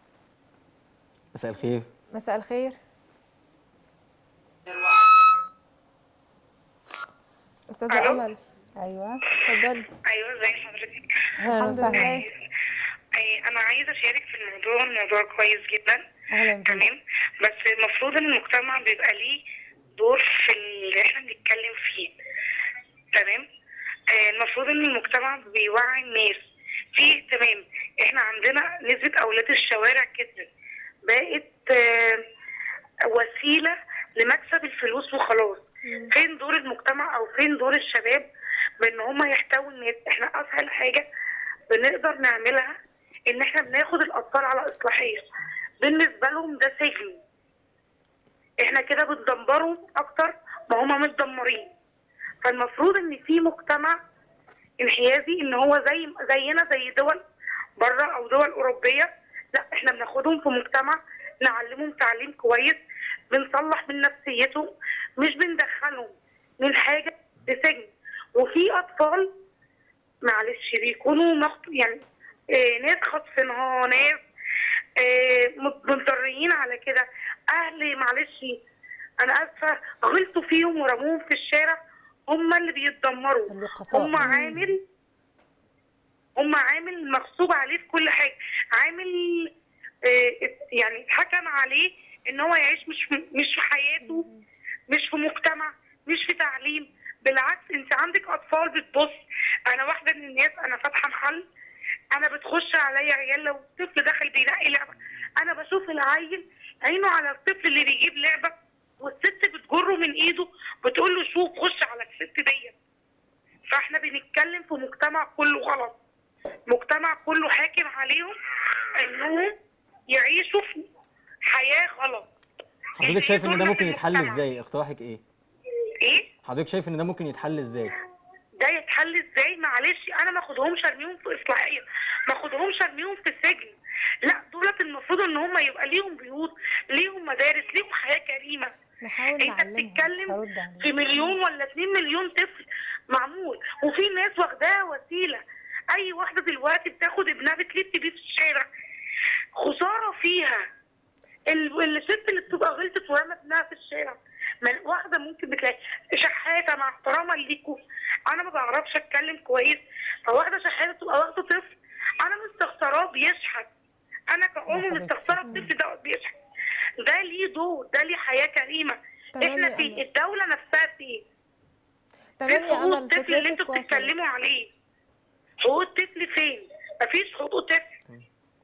مساء الخير مساء الخير استاذه ألو؟ امل ايوه اتفضلي ايوه ازي حضرتك اهلا الحمد وسهلا لله أي انا عايزه اشارك في الموضوع الموضوع كويس جدا اهلا بيك تمام بس المفروض ان المجتمع بيبقى ليه دور في اللي احنا بنتكلم فيه تمام آه، المفروض ان المجتمع بيوعي الناس في اهتمام احنا عندنا نسبه اولاد الشوارع كده بقت آه، وسيله لمكسب الفلوس وخلاص فين دور المجتمع او فين دور الشباب بان هم يحتووا الناس احنا اسهل حاجه بنقدر نعملها ان احنا بناخد الاطفال على اصلاحيه بالنسبه لهم ده سجن احنا كده بندمرهم اكتر ما هم متدمرين فالمفروض ان في مجتمع انحيازي ان هو زي زينا زي دول بره او دول اوروبيه لا احنا بناخدهم في مجتمع نعلمهم تعليم كويس بنصلح من نفسيتهم مش بندخلهم من حاجه لسجن وفي اطفال معلش بيكونوا مخط... يعني آه ناس خاطفينها ناس آه مضطرين على كده اهل معلش انا اسفه غلطوا فيهم ورموهم في الشارع هم اللي بيتدمروا اللقطاء هم عامل هم عامل مغصوب عليه في كل حاجه عامل آه، يعني اتحكم عليه ان هو يعيش مش في مش في حياته مش في مجتمع مش في تعليم بالعكس انت عندك اطفال بتبص انا واحده من الناس انا فاتحه محل انا بتخش عليا عيال لو طفل دخل بينقي لعبه انا بشوف العيل عينه على الطفل اللي بيجيب لعبه والست بتجره من ايده بتقول له شوف خش على الست ديت فاحنا بنتكلم في مجتمع كله غلط مجتمع كله حاكم عليهم انهم يعيشوا في حياه غلط حضرتك شايف ان ده دورنا ممكن في يتحل المجتمع. ازاي اقتراحك ايه ايه حضرتك شايف ان ده ممكن يتحل ازاي ده يتحل ازاي معلش انا ما اخدهمش ارميهم في اصلاحيه ما اخدهمش ارميهم في سجن لا دولت المفروض ان هم يبقى ليهم بيوت ليهم مدارس ليهم حياه كريمه نحاول انت نعلمهم بتتكلم هرد عليك. في مليون ولا اتنين مليون طفل معمول وفي ناس واخداها وسيله اي واحده دلوقتي بتاخد ابنها بتلف بيه في الشارع خساره فيها ال- الست اللي بتبقى غلطت ورمت ابنها في الشارع ما واحده ممكن بتلاقي شحاته مع احتراما ليكوا انا ما بعرفش اتكلم كويس فواحده شحاته تبقى واخده طفل انا مستخسراه بيشحت انا كأم حبيبتي. مستخسره الطفل ده بيشحت ده ليه دور ده ليه حياه كريمه تمام احنا يا في أمل. الدوله نفسها في تمام فين يا حقوق امل الطفل اللي انتوا فكرتك وصلت بتتكلموا عليه حقوق الطفل فين مفيش حقوق طفل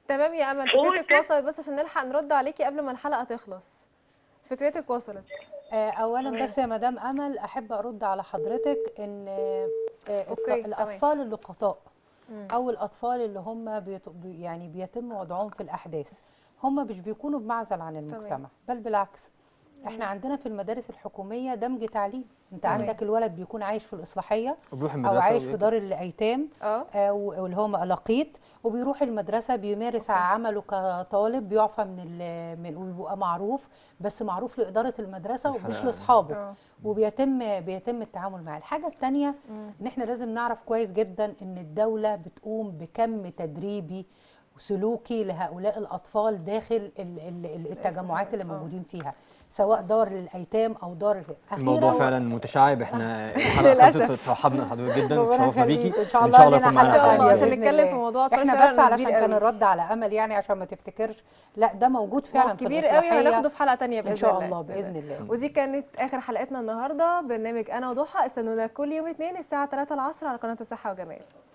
تمام يا امل فوق فكرتك ده- وصلت بس عشان نلحق نرد عليكي قبل ما الحلقه تخلص فكرتك وصلت آه، اولا بس يا مدام امل احب ارد على حضرتك ان آه، آه، الط- أوكي، تمام. الاطفال اللقطاء مم. او الاطفال اللي هم بيت... بي- يعني بيتم وضعهم في الاحداث هم مش بيكونوا بمعزل عن المجتمع بل بالعكس احنا عندنا في المدارس الحكوميه دمج تعليم انت تمام. عندك الولد بيكون عايش في الاصلاحيه وبيروح او المدرسه عايش في وبياكل. دار الايتام اه آه، و- واللي هو لقيط وبيروح المدرسه بيمارس عمله كطالب بيعفى من ال- من ويبقى معروف بس معروف لاداره المدرسه ومش الحلقة. لاصحابه اه وبيتم بيتم التعامل معاه الحاجه الثانيه ان احنا لازم نعرف كويس جدا ان الدوله بتقوم بكم تدريبي وسلوكي لهؤلاء الاطفال داخل ال- ال- ال- التجمعات اللي آه. موجودين فيها سواء دار للايتام او دار الموضوع أخيراً- فعلا متشعب احنا الحلقه للأسف. خلصت تصحبنا حضرتك جدا ربنا اتشرفنا بيكي يخليك. ان شاء الله لنا يكون معانا حلقه إن شاء الله تانية عشان بإذن نتكلم في الله. موضوع أطفال احنا فعلاً بس علشان كبير كان قوي. الرد على امل يعني عشان ما تفتكرش لا ده موجود فعلا في كبير قوي الإصلاحية. هناخده في حلقه تانية باذن ان شاء الله الله باذن الله ودي كانت اخر حلقتنا النهارده برنامج انا وضحى استنونا كل يوم اثنين الساعه 3 العصر على قناه الصحه وجمال